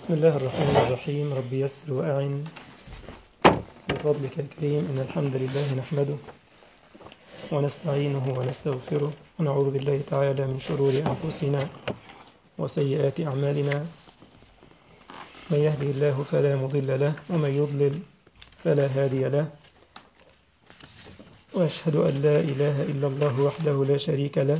بسم الله الرحمن الرحيم رب يسر وأعن بفضلك يا كريم إن الحمد لله نحمده ونستعينه ونستغفره ونعوذ بالله تعالى من شرور أنفسنا وسيئات أعمالنا من يهده الله فلا مضل له ومن يضلل فلا هادي له وأشهد أن لا إله إلا الله وحده لا شريك له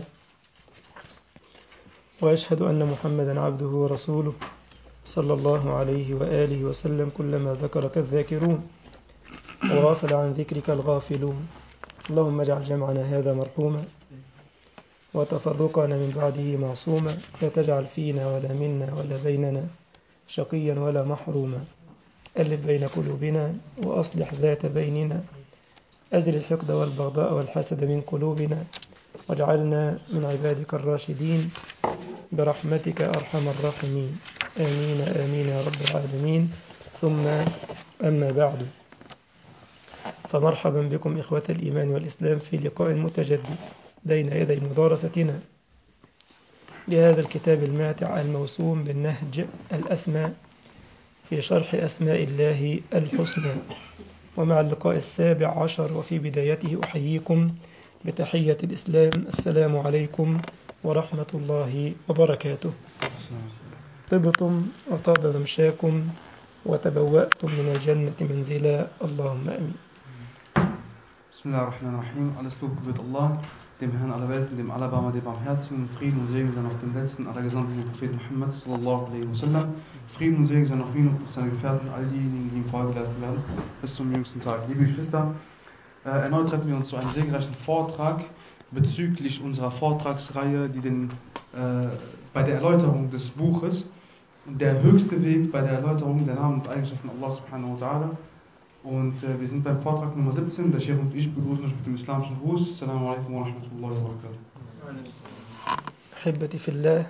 وأشهد أن محمدا عبده ورسوله صلى الله عليه وآله وسلم كلما ذكرك الذاكرون وغافل عن ذكرك الغافلون اللهم اجعل جمعنا هذا مرحوما وتفرقنا من بعده معصوما لا تجعل فينا ولا منا ولا بيننا شقيا ولا محروما ألف بين قلوبنا وأصلح ذات بيننا أزل الحقد والبغضاء والحسد من قلوبنا واجعلنا من عبادك الراشدين برحمتك أرحم الراحمين آمين آمين يا رب العالمين ثم أما بعد فمرحبا بكم إخوة الإيمان والإسلام في لقاء متجدد بين يدي مدارستنا لهذا الكتاب الماتع الموسوم بالنهج الأسماء في شرح أسماء الله الحسنى ومع اللقاء السابع عشر وفي بدايته أحييكم بتحية الإسلام السلام عليكم ورحمة الله وبركاته طبتم وطاب ممشاكم وتبوأتم من الجنة منزلا اللهم أمين Bismillahirrahmanirrahim. Alles Lob gebührt Allah, dem Herrn aller Welten, dem Allerbarmer, dem Barmherzigen. Frieden und Segen sein auf dem letzten aller Gesandten, dem Propheten Muhammad sallallahu alaihi wasallam. Frieden und Segen sein auf ihn und auf seine Gefährten, all diejenigen, die ihm Folge leisten werden, bis zum jüngsten Tag. Liebe Geschwister, äh, erneut treffen wir uns zu einem segenreichen Vortrag bezüglich unserer Vortragsreihe, die den, äh, bei der Erläuterung des Buches, der höchste Weg bei der Erläuterung der Namen und Eigenschaften Allah subhanahu wa ta'ala. Und äh, wir sind beim Vortrag Nummer 17. Der Sheikh und ich begrüßen euch mit dem islamischen Gruß. Assalamu alaikum wa rahmatullahi wa barakatuh. أحبتي في الله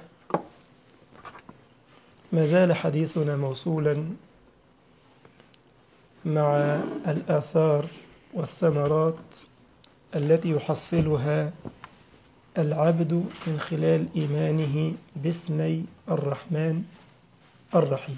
ما زال حديثنا موصولا مع الآثار والثمرات التي يحصلها العبد من خلال إيمانه باسمي الرحمن الرحيم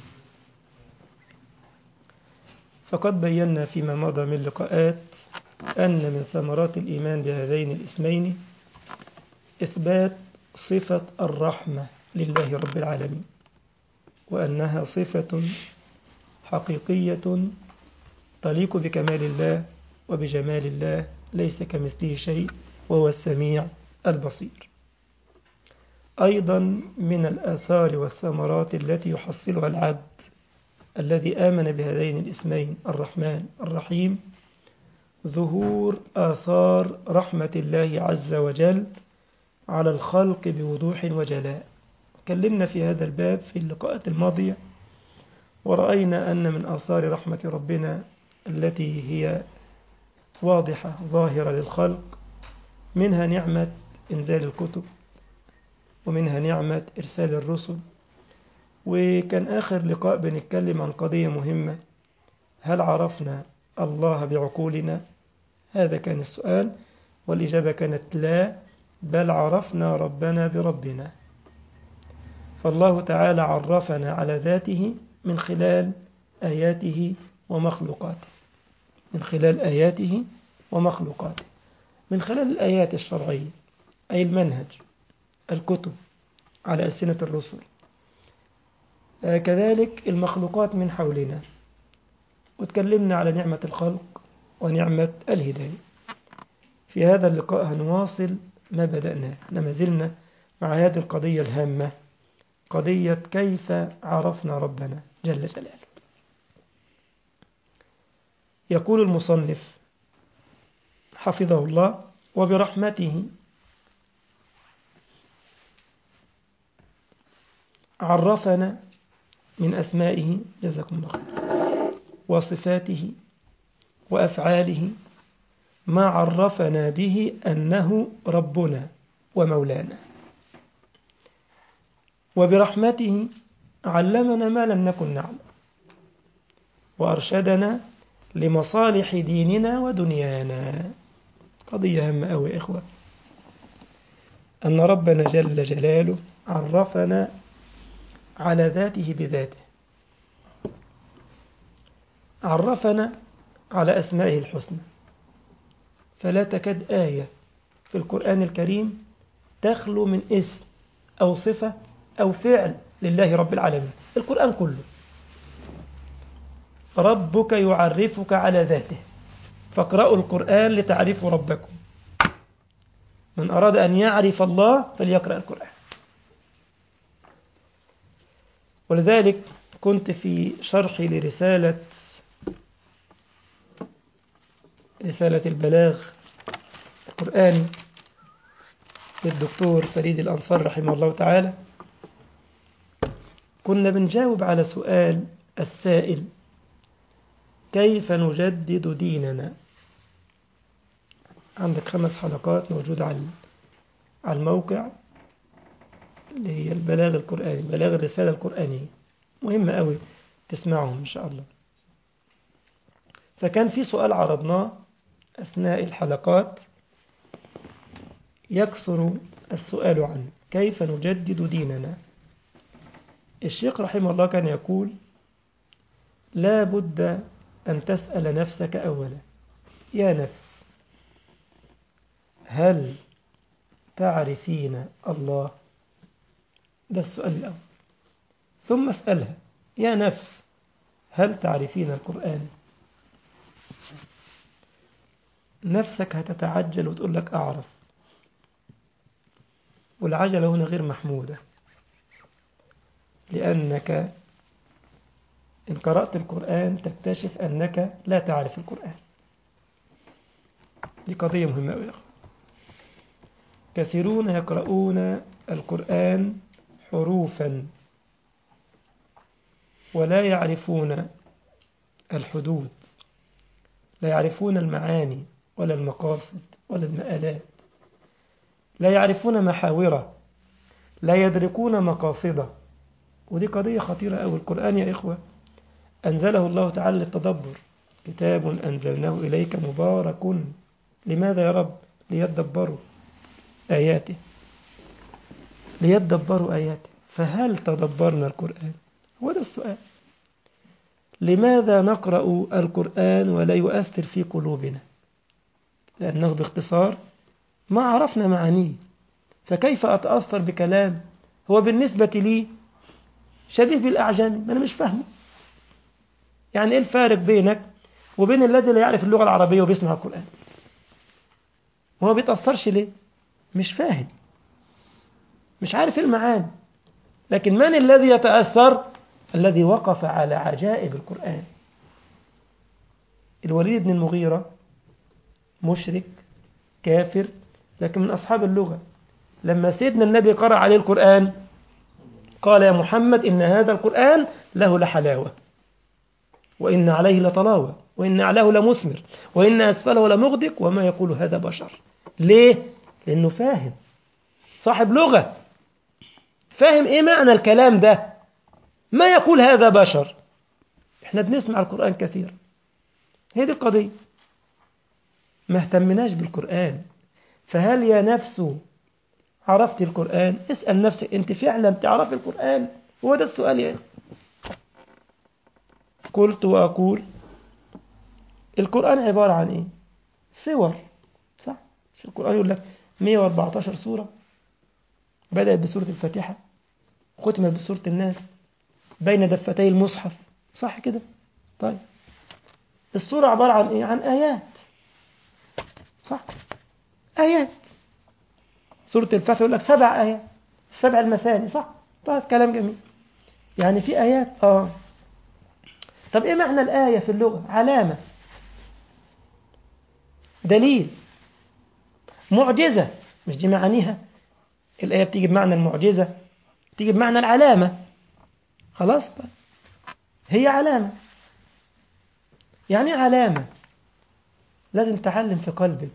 فقد بينا فيما مضى من لقاءات أن من ثمرات الإيمان بهذين الاسمين إثبات صفة الرحمة لله رب العالمين وأنها صفة حقيقية تليق بكمال الله وبجمال الله ليس كمثله شيء وهو السميع البصير أيضا من الآثار والثمرات التي يحصلها العبد الذي آمن بهذين الاسمين الرحمن الرحيم ظهور آثار رحمة الله عز وجل على الخلق بوضوح وجلاء تكلمنا في هذا الباب في اللقاءات الماضية ورأينا أن من آثار رحمة ربنا التي هي واضحة ظاهرة للخلق منها نعمة إنزال الكتب ومنها نعمة إرسال الرسل وكان آخر لقاء بنتكلم عن قضية مهمة هل عرفنا الله بعقولنا هذا كان السؤال والإجابة كانت لا بل عرفنا ربنا بربنا فالله تعالى عرفنا على ذاته من خلال آياته ومخلوقاته من خلال آياته ومخلوقاته من خلال الآيات الشرعية أي المنهج الكتب على ألسنة الرسل كذلك المخلوقات من حولنا وتكلمنا على نعمة الخلق ونعمة الهداية في هذا اللقاء هنواصل ما بدأناه لما زلنا مع هذه القضية الهامة قضية كيف عرفنا ربنا جل جلاله يقول المصنف حفظه الله وبرحمته عرفنا من أسمائه جزاكم الله خير وصفاته وأفعاله ما عرفنا به أنه ربنا ومولانا وبرحمته علمنا ما لم نكن نعلم وأرشدنا لمصالح ديننا ودنيانا قضية هامة أوي إخوة أن ربنا جل جلاله عرفنا على ذاته بذاته عرفنا على أسمائه الحسنى فلا تكاد آية في القرآن الكريم تخلو من اسم أو صفة أو فعل لله رب العالمين القرآن كله ربك يعرفك على ذاته فاقرأوا القرآن لتعرفوا ربكم من أراد أن يعرف الله فليقرأ القرآن ولذلك كنت في شرحي لرسالة رسالة البلاغ القرآني للدكتور فريد الأنصار رحمه الله تعالى كنا بنجاوب على سؤال السائل كيف نجدد ديننا عندك خمس حلقات موجودة على على الموقع اللي هي البلاغ القرآني بلاغ الرسالة القرآنية مهمة قوي تسمعهم إن شاء الله فكان في سؤال عرضناه أثناء الحلقات يكثر السؤال عنه كيف نجدد ديننا الشيخ رحمه الله كان يقول لا بد أن تسأل نفسك أولا يا نفس هل تعرفين الله ده السؤال الأول ثم اسألها يا نفس هل تعرفين القرآن نفسك هتتعجل وتقول لك أعرف والعجلة هنا غير محمودة لأنك إن قرأت القرآن تكتشف أنك لا تعرف القرآن دي قضية مهمة أوي كثيرون يقرؤون القرآن حروفا ولا يعرفون الحدود لا يعرفون المعاني ولا المقاصد ولا المآلات لا يعرفون محاوره لا يدركون مقاصده ودي قضية خطيرة أوي القرآن يا إخوة أنزله الله تعالى للتدبر كتاب أنزلناه إليك مبارك لماذا يا رب ليدبروا آياته ليدبروا آياته فهل تدبرنا القرآن هو ده السؤال لماذا نقرأ القرآن ولا يؤثر في قلوبنا لأنه باختصار ما عرفنا معانيه فكيف أتأثر بكلام هو بالنسبة لي شبيه بالأعجمي ما أنا مش فاهمه يعني إيه الفارق بينك وبين الذي لا يعرف اللغة العربية وبيسمع القرآن وهو بيتأثرش ليه مش فاهم مش عارف المعاني لكن من الذي يتأثر الذي وقف على عجائب القرآن الوليد بن المغيرة مشرك كافر لكن من أصحاب اللغة لما سيدنا النبي قرأ عليه القرآن قال يا محمد إن هذا القرآن له لحلاوة وإن عليه لطلاوة وإن أعلاه لمثمر وإن أسفله لمغدق وما يقول هذا بشر ليه؟ لأنه فاهم صاحب لغة فاهم إيه معنى الكلام ده ما يقول هذا بشر إحنا بنسمع القرآن كثيرا هي دي القضية ما اهتمناش بالقرآن فهل يا نفس عرفت القرآن اسأل نفسك أنت فعلا تعرف القرآن هو ده السؤال يا أخي قلت وأقول القرآن عبارة عن إيه صور صح مش القرآن يقول لك 114 سورة بدأت بسورة الفاتحة ختمت بسورة الناس بين دفتي المصحف صح كده طيب السورة عبارة عن إيه عن آيات صح آيات سورة الفتح يقول لك سبع آيات السبع المثاني صح طيب كلام جميل يعني في آيات آه طب إيه معنى الآية في اللغة علامة دليل معجزة مش دي معانيها الآية بتيجي بمعنى المعجزة بتيجي بمعنى العلامة خلاص طيب. هي علامة يعني علامة لازم تعلم في قلبك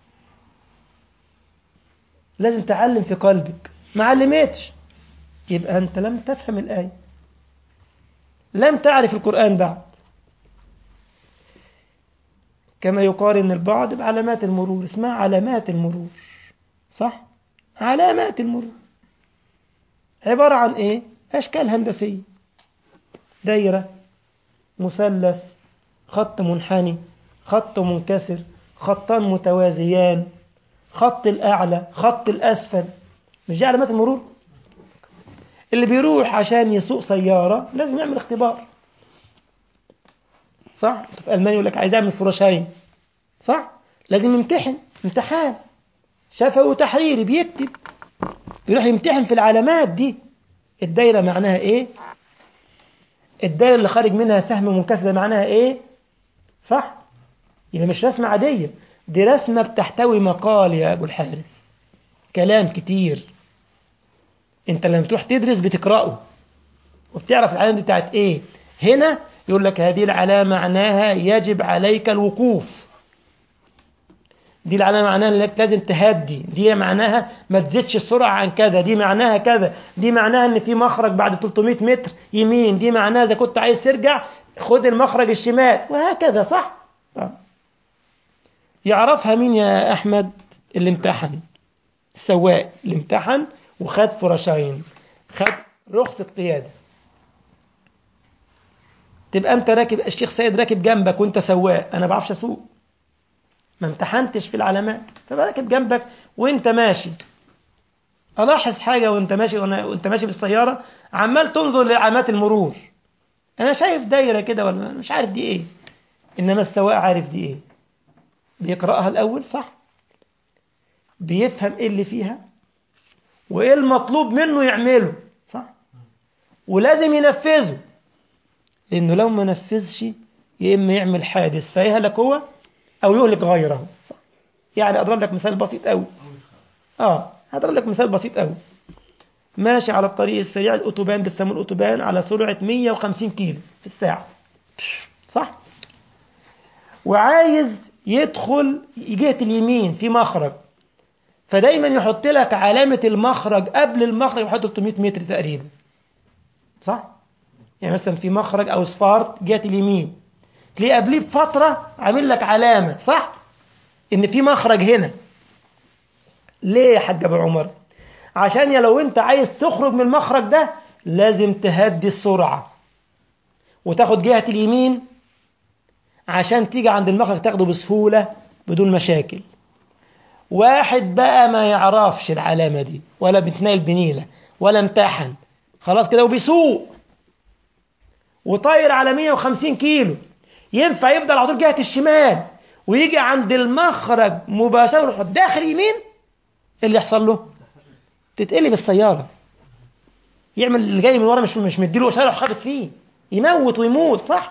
لازم تعلم في قلبك ما علمتش يبقى أنت لم تفهم الآية لم تعرف القرآن بعد كما يقارن البعض بعلامات المرور اسمها علامات المرور صح علامات المرور عبارة عن إيه أشكال هندسية دايرة مثلث خط منحني خط منكسر خطان متوازيان خط الأعلى خط الأسفل مش دي علامات المرور اللي بيروح عشان يسوق سيارة لازم يعمل اختبار صح في ألمانيا يقول لك عايز أعمل فراشاين صح لازم يمتحن امتحان شفوي وتحريري بيكتب بيروح يمتحن في العلامات دي الدايرة معناها ايه الدايرة اللي خارج منها سهم منكسر معناها ايه صح يبقى مش رسمة عادية دي رسمة بتحتوي مقال يا أبو الحارث كلام كتير انت لما تروح تدرس بتقرأه وبتعرف العلامة دي بتاعت ايه هنا يقول لك هذه العلامة معناها يجب عليك الوقوف دي العلامة معناها انك لازم تهدي دي معناها ما تزيدش السرعة عن كذا دي معناها كذا دي معناها ان في مخرج بعد 300 متر يمين دي معناها اذا كنت عايز ترجع خد المخرج الشمال وهكذا صح يعرفها مين يا احمد اللي امتحن السواق اللي امتحن وخد فراشين خد رخصة قيادة تبقى انت راكب الشيخ سيد راكب جنبك وانت سواق انا بعرفش اسوق ما امتحنتش في العلامات فبركب جنبك وانت ماشي الاحظ حاجه وانت ماشي وانت ماشي بالسياره عمال تنظر لعلامات المرور انا شايف دايره كده ولا مش عارف دي ايه انما السواق عارف دي ايه بيقراها الاول صح بيفهم ايه اللي فيها وايه المطلوب منه يعمله صح ولازم ينفذه لانه لو ما نفذش يا اما يعمل حادث فيهلك هو او يهلك غيره صح يعني اضرب لك مثال بسيط قوي اه هضرب لك مثال بسيط قوي ماشي على الطريق السريع الاوتوبان بتسموه الاوتوبان على سرعه 150 كيلو في الساعه صح وعايز يدخل جهه اليمين في مخرج فدايما يحط لك علامه المخرج قبل المخرج يحط 300 متر تقريبا صح يعني مثلا في مخرج او صفارت جهه اليمين تلاقيه قبليه بفترة عامل لك علامة صح؟ إن في مخرج هنا. ليه يا حاج أبو عمر؟ عشان يا لو أنت عايز تخرج من المخرج ده لازم تهدي السرعة. وتاخد جهة اليمين عشان تيجي عند المخرج تاخده بسهولة بدون مشاكل. واحد بقى ما يعرفش العلامة دي ولا بتنايل بنيلة ولا امتحن خلاص كده وبيسوق وطاير على 150 كيلو ينفع يفضل على طول جهه الشمال ويجي عند المخرج مباشره يروح داخل يمين اللي يحصل له تتقلب السياره يعمل اللي جاي من ورا مش مش مديله اشاره خابط فيه يموت ويموت صح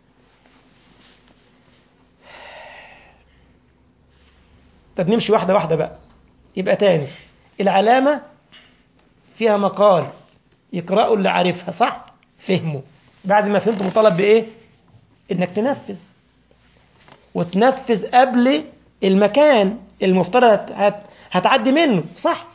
طب نمشي واحده واحده بقى يبقى تاني العلامه فيها مقال يقرأوا اللي عارفها صح فهموا بعد ما فهمت مطالب بايه انك تنفذ وتنفذ قبل المكان المفترض هت... هتعدي منه صح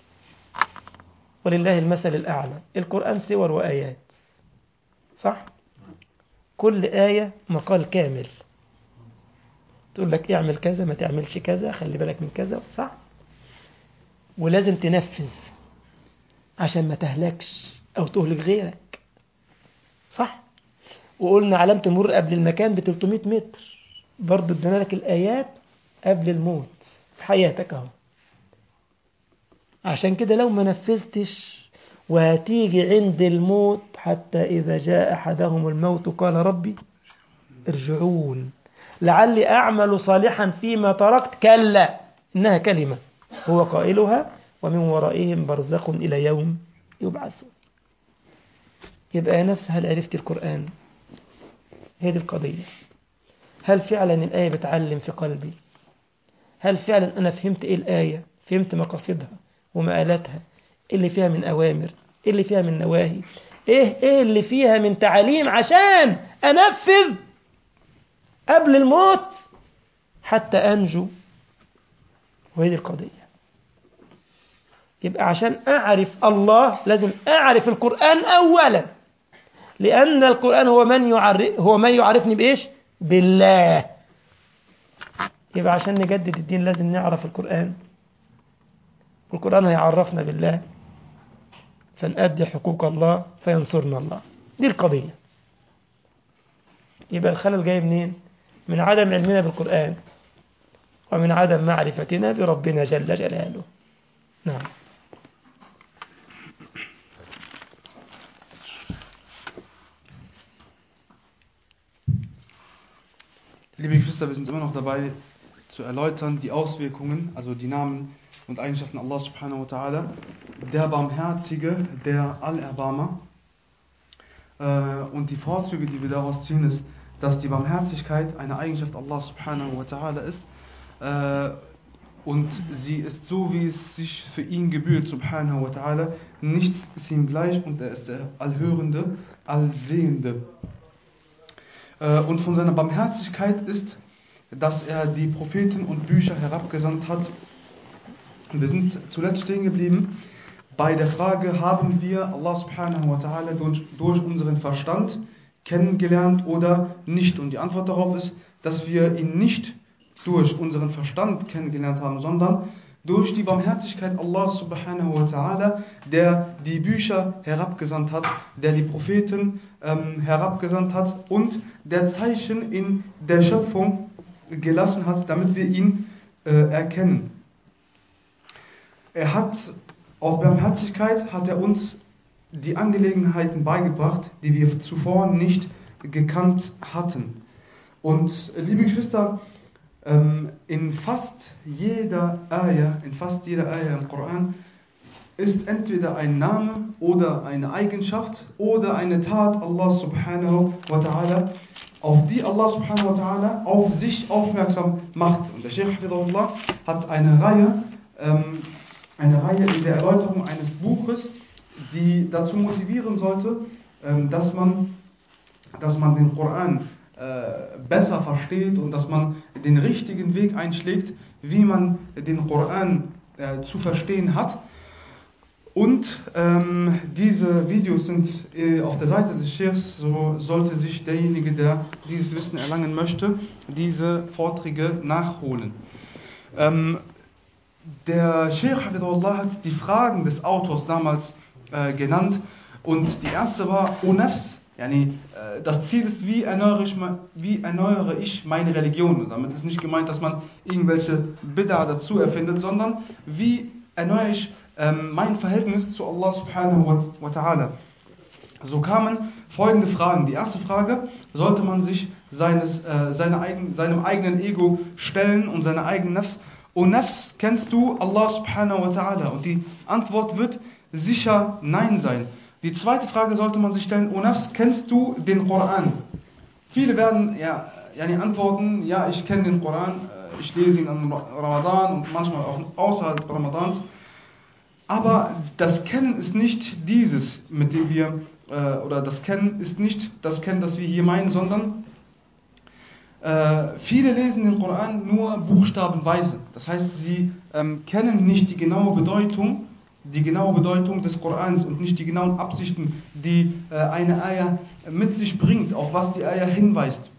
ولله المثل الأعلى القرآن سور وآيات صح كل آية مقال كامل تقول لك اعمل كذا ما تعملش كذا خلي بالك من كذا صح ولازم تنفذ عشان ما تهلكش أو تهلك غيرك صح وقلنا علامة المرور قبل المكان ب 300 متر برضه ادينا لك الآيات قبل الموت في حياتك اهو عشان كده لو ما نفذتش وهتيجي عند الموت حتى إذا جاء أحدهم الموت قال ربي ارجعون لعلي أعمل صالحا فيما تركت كلا إنها كلمة هو قائلها ومن ورائهم برزخ إلى يوم يبعثون يبقى يا نفس هل عرفت القرآن هي دي القضية هل فعلا الآية بتعلم في قلبي هل فعلا أنا فهمت إيه الآية فهمت مقاصدها ومآلاتها إيه اللي فيها من أوامر إيه اللي فيها من نواهي إيه إيه اللي فيها من تعاليم عشان أنفذ قبل الموت حتى أنجو وهي دي القضية يبقى عشان أعرف الله لازم أعرف القرآن أولا لأن القرآن هو من يعرف هو من يعرفني بإيش؟ بالله يبقى عشان نجدد الدين لازم نعرف القرآن القرآن هيعرفنا بالله فنأدي حقوق الله فينصرنا الله دي القضية يبقى الخلل جاي منين من عدم علمنا بالقرآن ومن عدم معرفتنا بربنا جل جلاله نعم Liebe Geschwister, wir sind immer noch dabei zu erläutern die Auswirkungen, also die Namen und Eigenschaften Allah subhanahu wa ta'ala, der Barmherzige, der Allerbarmer. Äh, Und die Vorzüge, die wir daraus ziehen, ist, dass die Barmherzigkeit eine Eigenschaft Allah subhanahu wa ta'ala ist. Äh, Und sie ist so, wie es sich für ihn gebührt, subhanahu wa ta'ala. Nichts ist ihm gleich und er ist der Allhörende, Allsehende. Äh, Und von seiner Barmherzigkeit ist, dass er die Propheten und Bücher herabgesandt hat. Und wir sind zuletzt stehen geblieben bei der Frage, haben wir Allah subhanahu wa ta'ala durch, durch unseren Verstand kennengelernt oder nicht? Und die Antwort darauf ist, dass wir ihn nicht durch unseren Verstand kennengelernt haben, sondern durch die Barmherzigkeit Allah subhanahu wa ta'ala, der die Bücher herabgesandt hat, der die Propheten ähm, herabgesandt hat und der Zeichen in der Schöpfung gelassen hat, damit wir ihn äh, erkennen. Er hat aus Barmherzigkeit hat er uns die Angelegenheiten beigebracht, die wir zuvor nicht gekannt hatten. Und äh, liebe Geschwister, ähm, in fast jeder Ayah, in fast jeder Ayah im Koran ist entweder ein Name oder eine Eigenschaft oder eine Tat Allah subhanahu wa ta'ala, auf die Allah subhanahu wa ta'ala auf sich aufmerksam macht. Und der Sheikh Hafidullah hat eine Reihe, ähm, eine Reihe in der Erläuterung eines Buches, die dazu motivieren sollte, ähm, dass, man, dass man den Koran äh, besser versteht und dass man den richtigen Weg einschlägt, wie man den Koran äh, zu verstehen hat. Und ähm, diese Videos sind äh, auf der Seite des Sheikhs, so sollte sich derjenige, der dieses Wissen erlangen möchte, diese Vorträge nachholen. Ähm, der Sheikh Hafidullah hat die Fragen des Autors damals äh, genannt und die erste war Onafs, yani, äh, das Ziel ist, wie erneuere, ich, wie erneuere ich meine Religion. Und damit ist nicht gemeint, dass man irgendwelche Bid'a dazu erfindet, sondern wie erneuere ich ähm, mein Verhältnis zu Allah subhanahu wa, wa ta'ala. So kamen folgende Fragen. Die erste Frage, sollte man sich seines, äh, seine eigen, seinem eigenen Ego stellen und seine eigenen Nafs O Nafs, kennst du Allah subhanahu wa ta'ala? Und die Antwort wird sicher Nein sein. Die zweite Frage sollte man sich stellen, O Nafs, kennst du den Koran? Viele werden ja, yani antworten, ja, ich kenne den Koran, äh, ich lese ihn am Ramadan und manchmal auch außerhalb Ramadans. Aber das Kennen ist nicht dieses, mit dem wir, äh, oder das Kennen ist nicht das Kennen, das wir hier meinen, sondern äh, viele lesen den Koran nur buchstabenweise. Das heißt, sie ähm, kennen nicht die genaue Bedeutung, die genaue Bedeutung des Korans und nicht die genauen Absichten, die äh, eine Eier mit sich bringt, auf was die Eier hinweist.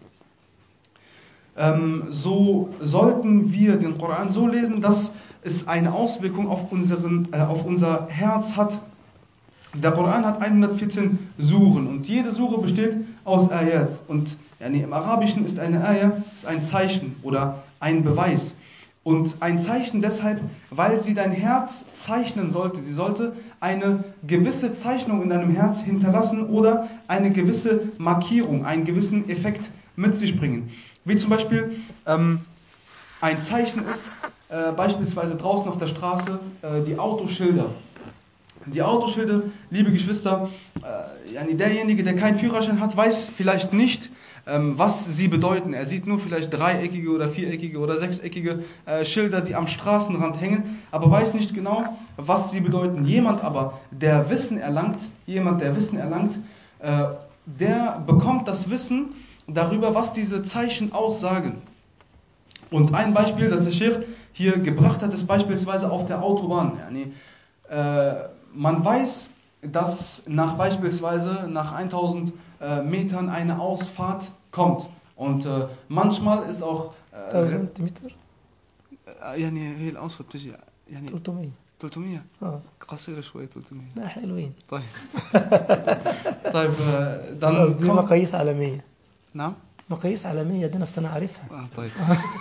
Ähm, so sollten wir den Koran so lesen, dass es eine Auswirkung auf, unseren, äh, auf unser Herz hat. Der Koran hat 114 Suren und jede Sure besteht aus Ayat. Und yani, im Arabischen ist eine Ayah ist ein Zeichen oder ein Beweis. Und ein Zeichen deshalb, weil sie dein Herz zeichnen sollte. Sie sollte eine gewisse Zeichnung in deinem Herz hinterlassen oder eine gewisse Markierung, einen gewissen Effekt mit sich bringen. Wie zum Beispiel ähm, ein Zeichen ist äh, beispielsweise draußen auf der Straße äh, die Autoschilder. Die Autoschilder, liebe Geschwister, äh, yani derjenige, der keinen Führerschein hat, weiß vielleicht nicht, ähm, was sie bedeuten. Er sieht nur vielleicht dreieckige oder viereckige oder sechseckige äh, Schilder, die am Straßenrand hängen, aber weiß nicht genau, was sie bedeuten. Jemand aber, der Wissen erlangt, jemand, der Wissen erlangt, äh, der bekommt das Wissen darüber, was diese Zeichen aussagen. Und ein Beispiel, das der Sheikh hier gebracht hat, ist beispielsweise auf der Autobahn. Yani, äh, man weiß, dass nach beispielsweise nach 1000 äh, Metern eine Ausfahrt kommt. Und äh, manchmal ist auch. Äh, 1000 متر يعني هي الأوسط بتجي يعني 300 300 اه قصيرة شوية 300 لا حلوين طيب طيب آه، dann خلاص دي kommt, مقاييس عالمية نعم مقاييس عالمية دي أنا عارفها Ah, طيب.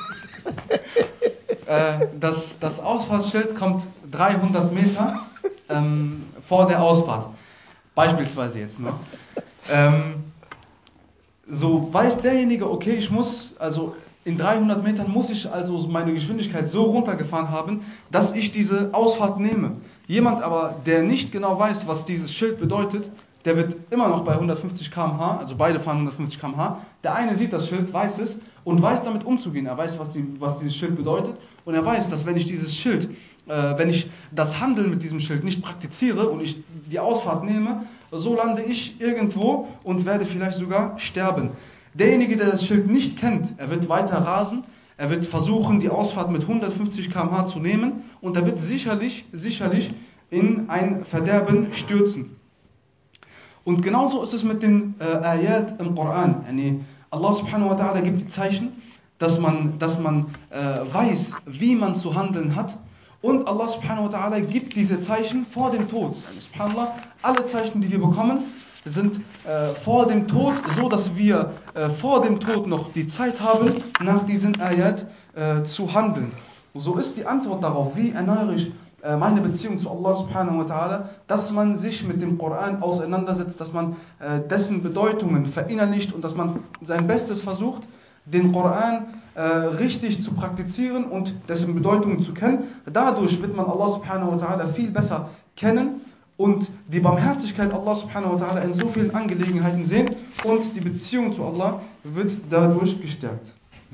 äh, das, das Ausfahrtsschild kommt 300 Meter ähm, vor der Ausfahrt. Beispielsweise jetzt nur. Ähm, so weiß derjenige, okay, ich muss, also in 300 Metern muss ich also meine Geschwindigkeit so runtergefahren haben, dass ich diese Ausfahrt nehme. Jemand aber, der nicht genau weiß, was dieses Schild bedeutet, der wird immer noch bei 150 km/h, also beide fahren 150 km/h. Der eine sieht das Schild, weiß es und weiß damit umzugehen. Er weiß, was, die, was dieses Schild bedeutet und er weiß, dass wenn ich dieses Schild, äh, wenn ich das Handeln mit diesem Schild nicht praktiziere und ich die Ausfahrt nehme, so lande ich irgendwo und werde vielleicht sogar sterben. Derjenige, der das Schild nicht kennt, er wird weiter rasen, er wird versuchen, die Ausfahrt mit 150 km/h zu nehmen und er wird sicherlich, sicherlich in ein Verderben stürzen. Und genauso ist es mit den äh, Ayat im Koran. Yani Allah subhanahu wa ta'ala gibt die Zeichen, dass man, dass man äh, weiß, wie man zu handeln hat. Und Allah subhanahu wa ta'ala gibt diese Zeichen vor dem Tod. Yani, subhanallah, alle Zeichen, die wir bekommen, sind äh, vor dem Tod, so dass wir äh, vor dem Tod noch die Zeit haben, nach diesen Ayat äh, zu handeln. So ist die Antwort darauf, wie erneuere ich äh, meine Beziehung zu Allah subhanahu wa ta'ala, dass man sich mit dem Koran auseinandersetzt, dass man äh, dessen Bedeutungen verinnerlicht und dass man sein Bestes versucht, den Koran äh, richtig zu praktizieren und dessen Bedeutungen zu kennen. Dadurch wird man Allah subhanahu wa ta'ala viel besser kennen und die Barmherzigkeit Allah subhanahu wa ta'ala in so vielen Angelegenheiten sehen und die Beziehung zu Allah wird dadurch gestärkt.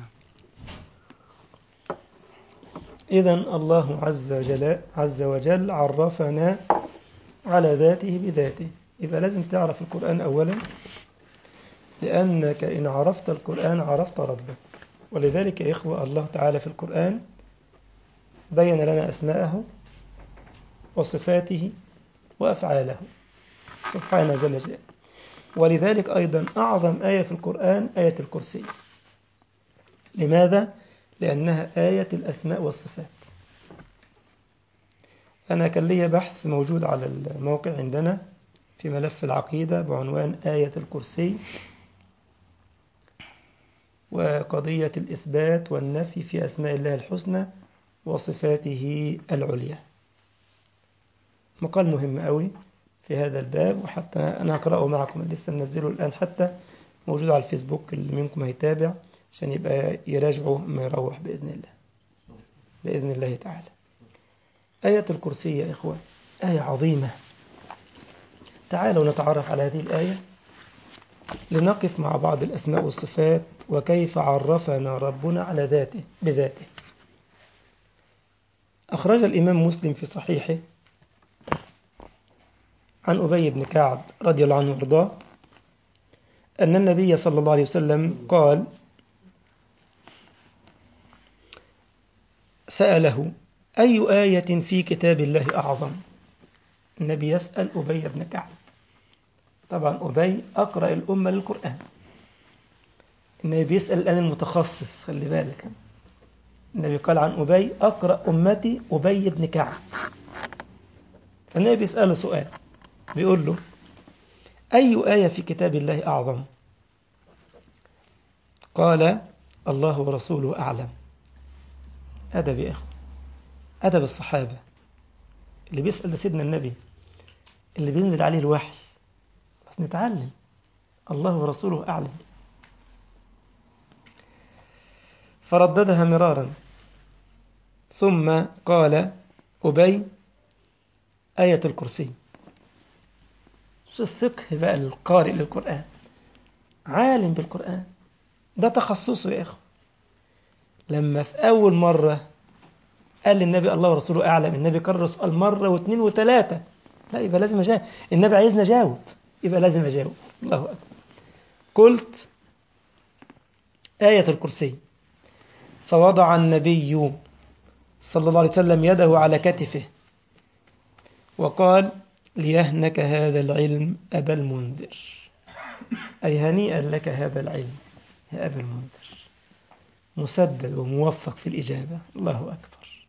إذا الله عز وجل, عز وجل عرفنا على ذاته بذاته يبقى لازم تعرف القرآن أولا لأنك إن عرفت القرآن عرفت ربك ولذلك يا إخوة الله تعالى في القرآن بين لنا أسماءه وصفاته وأفعاله سبحانه جل جلاله ولذلك أيضا أعظم آية في القرآن آية الكرسي لماذا؟ لأنها آية الأسماء والصفات أنا كان لي بحث موجود على الموقع عندنا في ملف العقيدة بعنوان آية الكرسي وقضية الإثبات والنفي في أسماء الله الحسنى وصفاته العليا مقال مهم قوي في هذا الباب وحتى أنا أقرأه معكم لسه منزله الآن حتى موجود على الفيسبوك اللي منكم هيتابع عشان يبقى يراجعه ما يروح بإذن الله بإذن الله تعالى آية الكرسي يا إخوة آية عظيمة تعالوا نتعرف على هذه الآية لنقف مع بعض الأسماء والصفات وكيف عرفنا ربنا على ذاته بذاته أخرج الإمام مسلم في صحيحه عن أبي بن كعب رضي الله عنه وارضاه أن النبي صلى الله عليه وسلم قال سأله أي آية في كتاب الله أعظم النبي يسأل أبي بن كعب طبعا أبي أقرأ الأمة للقرآن النبي بيسأل الآن المتخصص خلي بالك النبي قال عن أبي أقرأ أمتي أبي بن كعب فالنبي بيسأله سؤال بيقول له أي آية في كتاب الله أعظم قال الله ورسوله أعلم أدب يا إخوة أدب الصحابة اللي بيسأل ده سيدنا النبي اللي بينزل عليه الوحي بس نتعلم الله ورسوله أعلم فرددها مرارا ثم قال أبي آية الكرسي شوف فقه بقى القارئ للقرآن عالم بالقرآن ده تخصصه يا إخوة لما في أول مرة قال للنبي الله ورسوله أعلم النبي كرر سؤال مرة واثنين وثلاثة لا يبقى لازم أجاوب النبي عايزني أجاوب يبقى لازم أجاوب الله أكبر قلت آية الكرسي فوضع النبي صلى الله عليه وسلم يده على كتفه وقال ليهنك هذا العلم أبا المنذر أي هنيئا لك هذا العلم يا أبا المنذر مسدد وموفق في الإجابة الله أكبر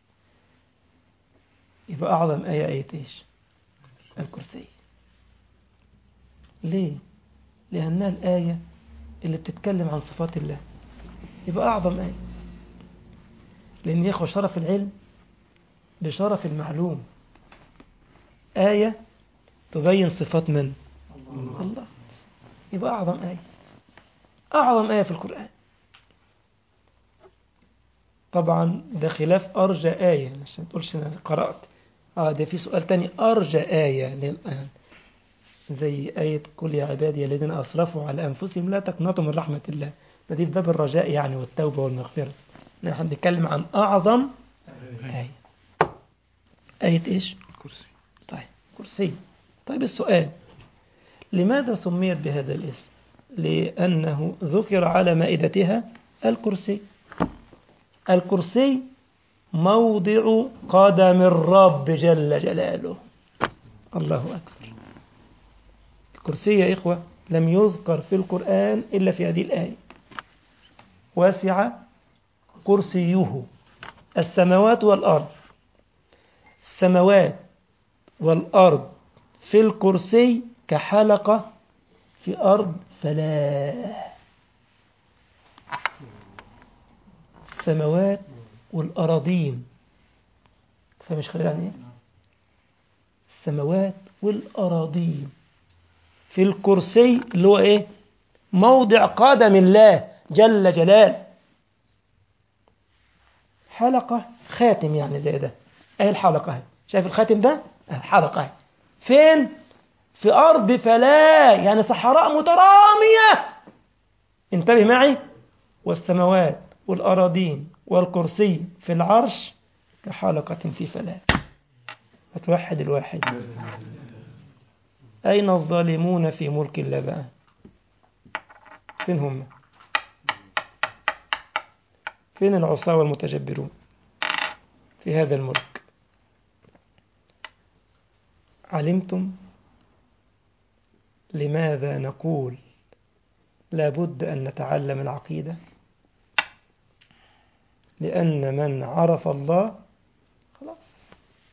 يبقى أعظم آية آية إيش الكرسي ليه لأنها الآية اللي بتتكلم عن صفات الله يبقى أعظم آية لأن يا إخوة شرف العلم بشرف المعلوم آية تبين صفات من؟ الله يبقى أعظم آية أعظم آية في القرآن طبعا ده خلاف أرجى آية عشان تقولش أنا قرأت آه ده في سؤال تاني أرجى آية للآن زي آية قل يا عبادي الذين أسرفوا على أنفسهم لا تقنطوا من رحمة الله ما دي في باب الرجاء يعني والتوبة والمغفرة نحن بنتكلم عن أعظم آية آية إيش؟ الكرسي طيب كرسي طيب السؤال لماذا سميت بهذا الاسم لأنه ذكر على مائدتها الكرسي الكرسي موضع قدم الرب جل جلاله الله أكبر الكرسي يا إخوة لم يذكر في القرآن إلا في هذه الآية واسع كرسيه السماوات والأرض السماوات والأرض في الكرسي كحلقة في أرض فلاة السماوات والأراضين تفهم مش يعني إيه؟ السماوات والأراضين في الكرسي اللي هو إيه موضع قدم الله جل جلال حلقة خاتم يعني زي ده اهي الحلقة اهي شايف الخاتم ده اهي حلقة اهي فين في أرض فلاة يعني صحراء مترامية انتبه معي والسماوات والأراضين والكرسي في العرش كحلقة في فلاة هتوحد الواحد أين الظالمون في ملك الله بقى فين هم فين العصاة والمتجبرون في هذا الملك علمتم لماذا نقول لابد أن نتعلم العقيدة لأن من عرف الله خلاص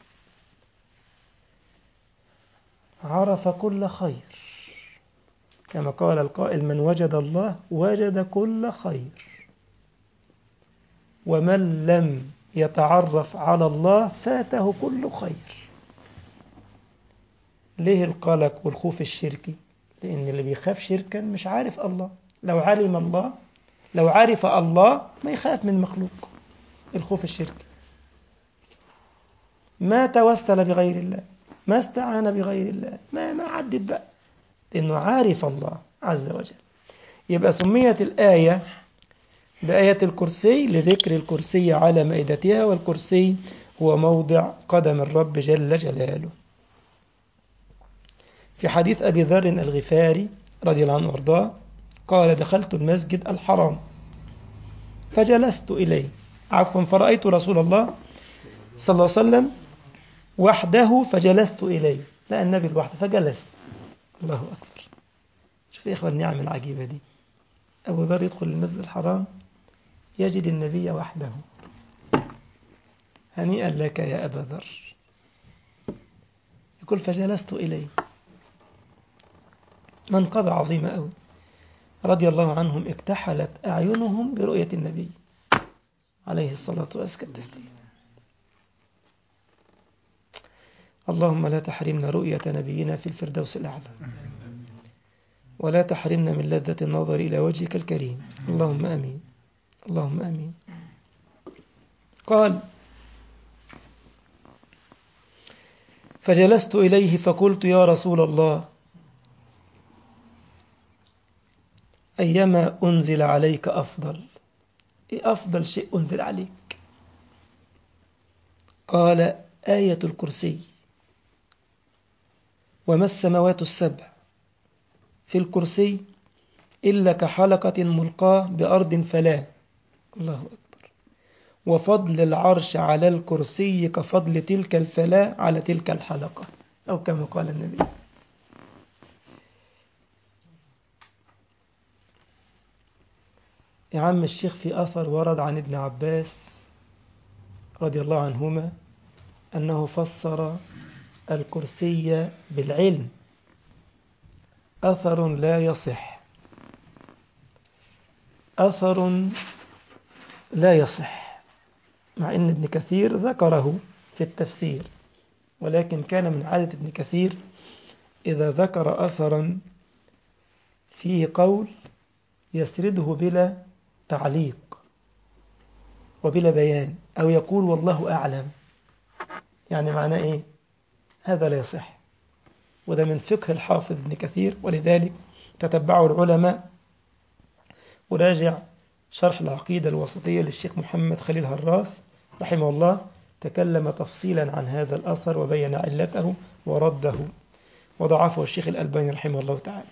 عرف كل خير كما قال القائل من وجد الله وجد كل خير ومن لم يتعرف على الله فاته كل خير ليه القلق والخوف الشركي لأن اللي بيخاف شركا مش عارف الله لو علم الله لو عرف الله ما يخاف من مخلوق الخوف الشركي ما توسل بغير الله ما استعان بغير الله ما ما عدد بقى لأنه عارف الله عز وجل يبقى سميت الآية بآية الكرسي لذكر الكرسي على مائدتها والكرسي هو موضع قدم الرب جل جلاله في حديث أبي ذر الغفاري رضي الله عنه وارضاه قال دخلت المسجد الحرام فجلست إليه عفوا فرأيت رسول الله صلى الله عليه وسلم وحده فجلست إليه لا النبي لوحده فجلس الله أكبر شوف يا إخوة النعم العجيبة دي أبو ذر يدخل المسجد الحرام يجد النبي وحده هنيئا لك يا أبا ذر يقول فجلست إليه منقبة عظيمة أوي رضي الله عنهم اكتحلت أعينهم برؤية النبي عليه الصلاة والتسليم اللهم لا تحرمنا رؤية نبينا في الفردوس الأعلى ولا تحرمنا من لذة النظر إلى وجهك الكريم اللهم أمين اللهم أمين قال فجلست إليه فقلت يا رسول الله أيما أنزل عليك أفضل إيه أفضل شيء أنزل عليك قال آية الكرسي وما السماوات السبع في الكرسي إلا كحلقة ملقاة بأرض فلا الله أكبر وفضل العرش على الكرسي كفضل تلك الفلاة على تلك الحلقة أو كما قال النبي يا عم الشيخ في أثر ورد عن ابن عباس رضي الله عنهما أنه فسر الكرسي بالعلم أثر لا يصح أثر لا يصح مع أن ابن كثير ذكره في التفسير ولكن كان من عادة ابن كثير إذا ذكر أثرا فيه قول يسرده بلا تعليق وبلا بيان أو يقول والله أعلم يعني معناه إيه هذا لا يصح وده من فقه الحافظ ابن كثير ولذلك تتبعه العلماء وراجع شرح العقيدة الوسطية للشيخ محمد خليل هراث رحمه الله تكلم تفصيلا عن هذا الأثر وبين علته ورده وضعفه الشيخ الألباني رحمه الله تعالى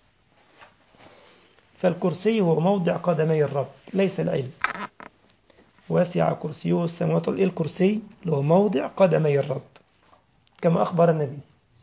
فالكرسي هو موضع قدمي الرب ليس العلم وسع كرسيه السماوات والأرض الكرسي له موضع قدمي الرب كما أخبر النبي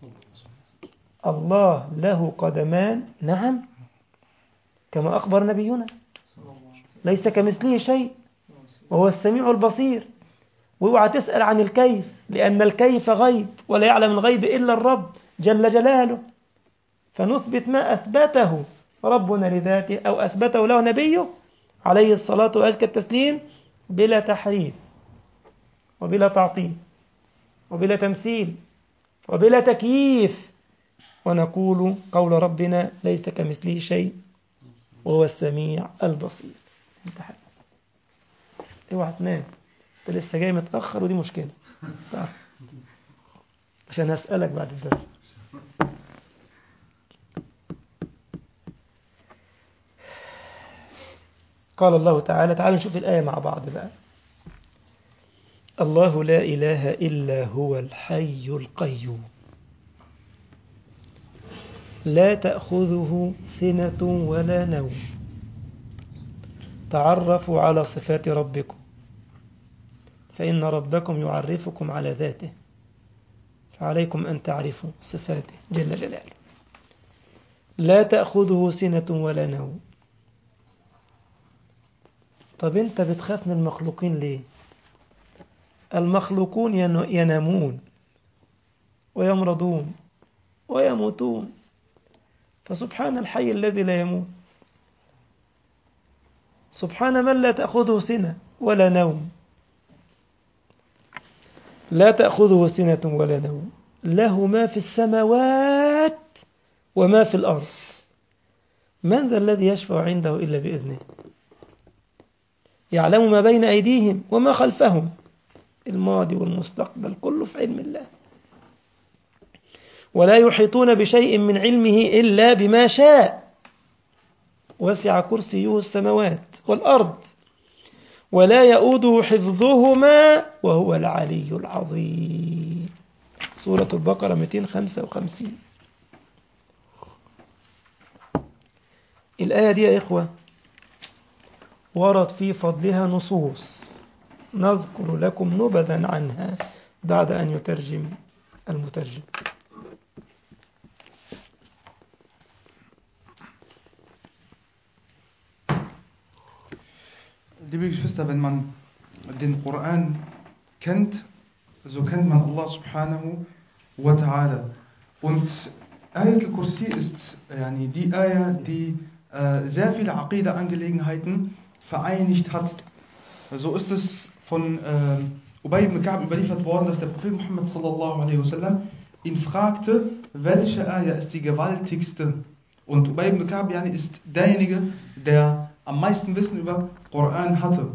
الله له قدمان نعم كما أخبر نبينا ليس كمثله شيء وهو السميع البصير واوعى تسأل عن الكيف لأن الكيف غيب ولا يعلم الغيب إلا الرب جل جلاله فنثبت ما أثبته ربنا لذاته أو أثبته له نبيه عليه الصلاة وأزكى التسليم بلا تحريف وبلا تعطيل وبلا تمثيل وبلا تكييف ونقول قول ربنا ليس كمثله شيء وهو السميع البصير انتهى اوعى تنام انت لسه جاي متاخر ودي مشكله تعال. عشان هسالك بعد الدرس قال الله تعالى تعالوا نشوف الآية مع بعض بقى الله لا إله إلا هو الحي القيوم لا تأخذه سنة ولا نوم تعرفوا على صفات ربكم فإن ربكم يعرفكم على ذاته فعليكم أن تعرفوا صفاته جل جلاله لا تأخذه سنة ولا نوم طب أنت بتخاف من المخلوقين ليه المخلوقون ينامون ويمرضون ويموتون فسبحان الحي الذي لا يموت سبحان من لا تأخذه سنة ولا نوم لا تأخذه سنة ولا نوم له ما في السماوات وما في الأرض من ذا الذي يشفع عنده إلا بإذنه يعلم ما بين أيديهم وما خلفهم الماضي والمستقبل كله في علم الله ولا يحيطون بشيء من علمه إلا بما شاء وسع كرسيه السماوات والأرض ولا يؤوده حفظهما وهو العلي العظيم سورة البقرة 255 الآية دي يا إخوة ورد في فضلها نصوص نذكر لكم نبذا عنها بعد أن يترجم المترجم Liebe Geschwister, wenn man den Koran kennt, so kennt man Allah subhanahu wa ta'ala. Und Ayat al-Kursi ist yani, die Ayah, die äh, sehr viele Aqidah-Angelegenheiten vereinigt hat. So ist es von äh, Ubay ibn Ka'b überliefert worden, dass der Prophet Muhammad sallallahu alaihi wasallam ihn fragte, welche Ayah ist die gewaltigste? Und Ubay ibn Ka'b yani, ist derjenige, der am meisten Wissen über Koran hatte.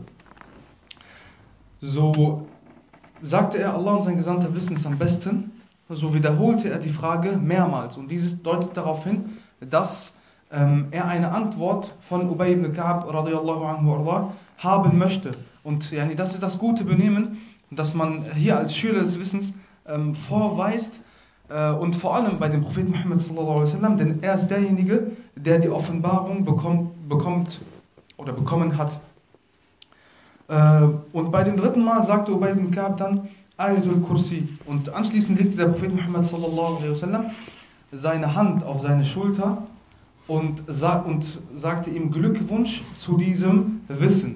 So sagte er, Allah und sein Gesandter wissen es am besten. So wiederholte er die Frage mehrmals. Und dieses deutet darauf hin, dass ähm, er eine Antwort von Ubay ibn Ka'b radiallahu anhu Allah, haben möchte. Und yani, das ist das gute Benehmen, dass man hier als Schüler des Wissens ähm, vorweist, äh, und vor allem bei dem Propheten Muhammad sallallahu alaihi wasallam, denn er ist derjenige, der die Offenbarung bekommt, bekommt oder bekommen hat. Äh, und bei dem dritten Mal sagte Ubay ibn Ka'b dann Ayatul Kursi. Und anschließend legte der Prophet Muhammad sallallahu alaihi wasallam seine Hand auf seine Schulter und, sa und sagte ihm Glückwunsch zu diesem Wissen.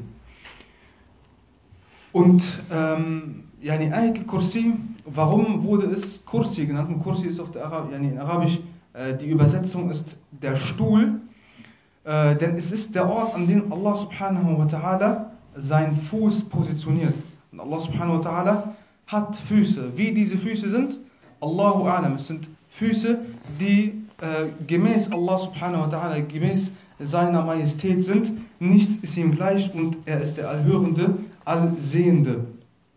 Und ähm, yani Ayatul Kursi, warum wurde es Kursi genannt? Und Kursi ist auf der Arab, yani in Arabisch, äh, die Übersetzung ist der Stuhl. Äh, denn es ist der Ort, an dem Allah subhanahu wa ta'ala seinen Fuß positioniert. Und Allah subhanahu wa ta'ala hat Füße. Wie diese Füße sind, Allahu a'lam. Es sind Füße, die äh, gemäß Allah subhanahu wa ta'ala, gemäß seiner Majestät sind. Nichts ist ihm gleich und er ist der Allhörende, Allsehende.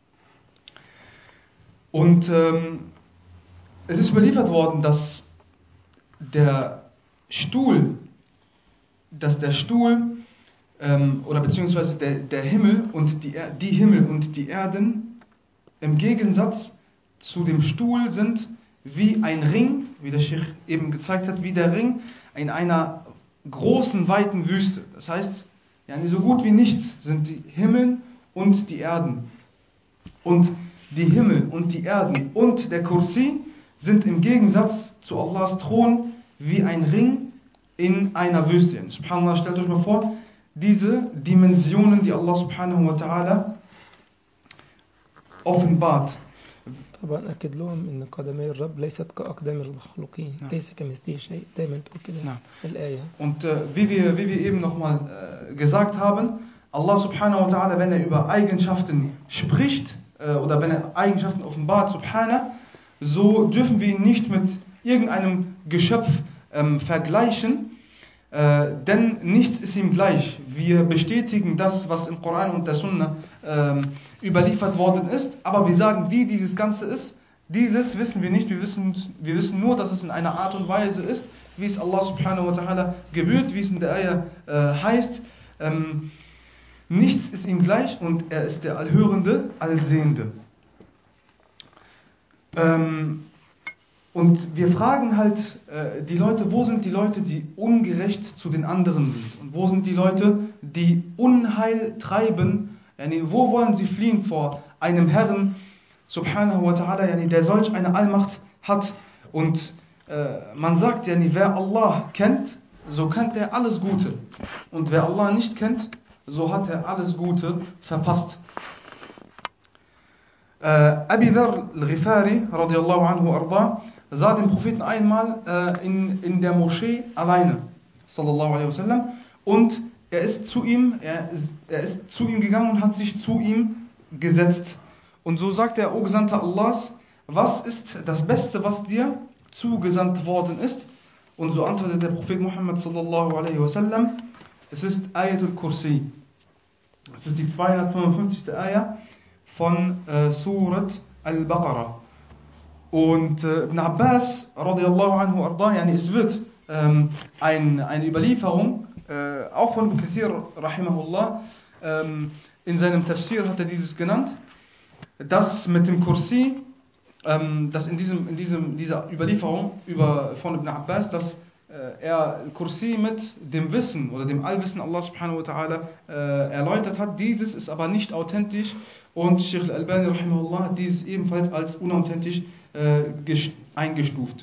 Und ähm, es ist überliefert worden, dass der Stuhl, dass der Stuhl ähm, oder beziehungsweise der, der Himmel und die, Er- die Himmel und die Erden im Gegensatz zu dem Stuhl sind wie ein Ring, wie der Sheikh eben gezeigt hat, wie der Ring in einer großen, weiten Wüste. Das heißt, ja, so gut wie nichts sind die Himmel und die Erden. Und die Himmel und die Erden und der Kursi sind im Gegensatz zu Allahs Thron wie ein Ring in einer Wüste. Subhanallah, stellt euch mal vor, diese Dimensionen, die Allah subhanahu wa ta'ala offenbart. طبعا أكد لهم أن قدمي الرب ليست كأقدام المخلوقين نعم. ليس كمثله شيء دايما تقول كده نعم. الآية Und äh, wie, wir, wie wir eben nochmal äh, gesagt haben, Allah subhanahu wa ta'ala, wenn er über Eigenschaften spricht äh, oder wenn er Eigenschaften offenbart, subhanahu, so dürfen wir ihn nicht mit irgendeinem Geschöpf ähm, vergleichen, äh, denn nichts ist ihm gleich. Wir bestätigen das, was im Koran und der Sunna ähm, überliefert worden ist, aber wir sagen, wie dieses Ganze ist, dieses wissen wir nicht. Wir wissen, wir wissen nur, dass es in einer Art und Weise ist, wie es Allah subhanahu wa ta'ala gebührt, wie es in der Ayah äh, heißt. Ähm, nichts ist ihm gleich und er ist der Allhörende, Allsehende. Ähm, und wir fragen halt äh, die Leute, wo sind die Leute, die ungerecht zu den anderen sind? Und wo sind die Leute, die Unheil treiben? Yani, wo wollen sie fliehen vor einem Herrn, subhanahu wa ta'ala, yani, der solch eine Allmacht hat? Und äh, man sagt, yani, wer Allah kennt, so kennt er alles Gute. Und wer Allah nicht kennt, so hat er alles Gute verpasst. Äh, Abi Dharr al-Ghifari, radiallahu anhu arda, sah den Propheten einmal äh, in, in der Moschee alleine, sallallahu alaihi wasallam, und er ist zu ihm, er, ist- er ist zu ihm gegangen und hat sich zu ihm gesetzt. Und so sagt er, O Gesandter Allahs, was ist das Beste, was dir zugesandt worden ist? Und so antwortet der Prophet Muhammad sallallahu alaihi wasallam, es ist Ayatul Kursi. Es ist die 255. Ayah von äh, Surat Al-Baqarah. Und äh, Ibn Abbas, radiallahu anhu arda, yani es wird ähm, ein, eine Überlieferung, äh, auch von Ibn Kathir, rahimahullah, ähm, in seinem Tafsir hat er dieses genannt, dass mit dem Kursi, ähm, dass in, diesem, in diesem, dieser Überlieferung über, von Ibn Abbas, dass äh, er Kursi mit dem Wissen oder dem Allwissen Allah subhanahu wa ta'ala äh, erläutert hat. Dieses ist aber nicht authentisch und Sheikh Al-Albani rahimahullah hat dieses ebenfalls als unauthentisch äh, ges- eingestuft.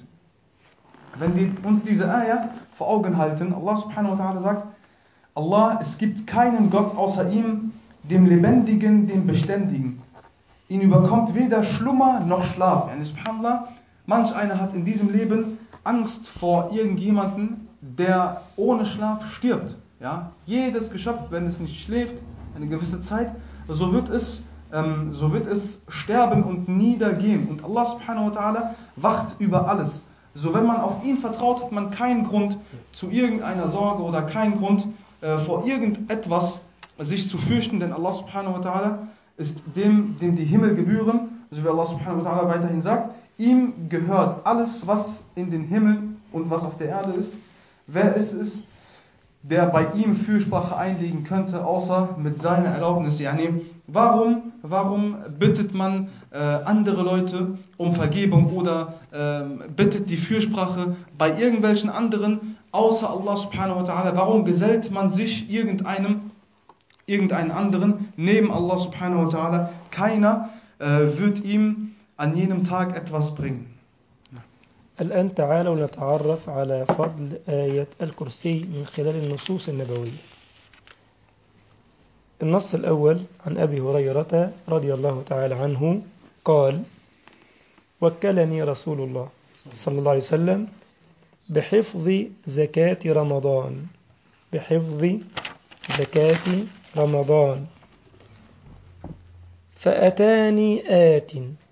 Wenn wir uns diese Ayah vor Augen halten, Allah subhanahu wa ta'ala sagt, Allah, es gibt keinen Gott außer ihm, dem Lebendigen, dem Beständigen. Ihn überkommt weder Schlummer noch Schlaf. Yani subhanallah, manch einer hat in diesem Leben Angst vor irgendjemanden, der ohne Schlaf stirbt. Ja? Jedes Geschöpf, wenn es nicht schläft, eine gewisse Zeit, so wird es, ähm, so wird es sterben und niedergehen. Und Allah subhanahu wa ta'ala wacht über alles. So wenn man auf ihn vertraut, hat man keinen Grund zu irgendeiner Sorge oder keinen Grund äh, vor irgendetwas sich zu fürchten, denn Allah subhanahu wa ta'ala ist dem, dem die Himmel gebühren, so wie Allah subhanahu wa ta'ala weiterhin sagt, ihm gehört alles, was in den Himmel und was auf der Erde ist. Wer ist es, der bei ihm Fürsprache einlegen könnte, außer mit seiner Erlaubnis? Yani, warum, warum bittet man äh, andere Leute um Vergebung oder ähm, bittet die Fürsprache bei irgendwelchen anderen, außer Allah subhanahu wa ta'ala? Warum gesellt man sich irgendeinem, irgendeinen anderen neben Allah subhanahu wa ta'ala? Keiner äh, wird ihm an jenem Tag etwas bringen. الآن تعالوا نتعرف على فضل آية الكرسي من خلال النصوص النبوية النص الأول عن أبي هريرة رضي الله تعالى عنه قال وكلني رسول الله صلى الله عليه وسلم بحفظ زكاة رمضان بحفظ زكاة رمضان فأتاني آت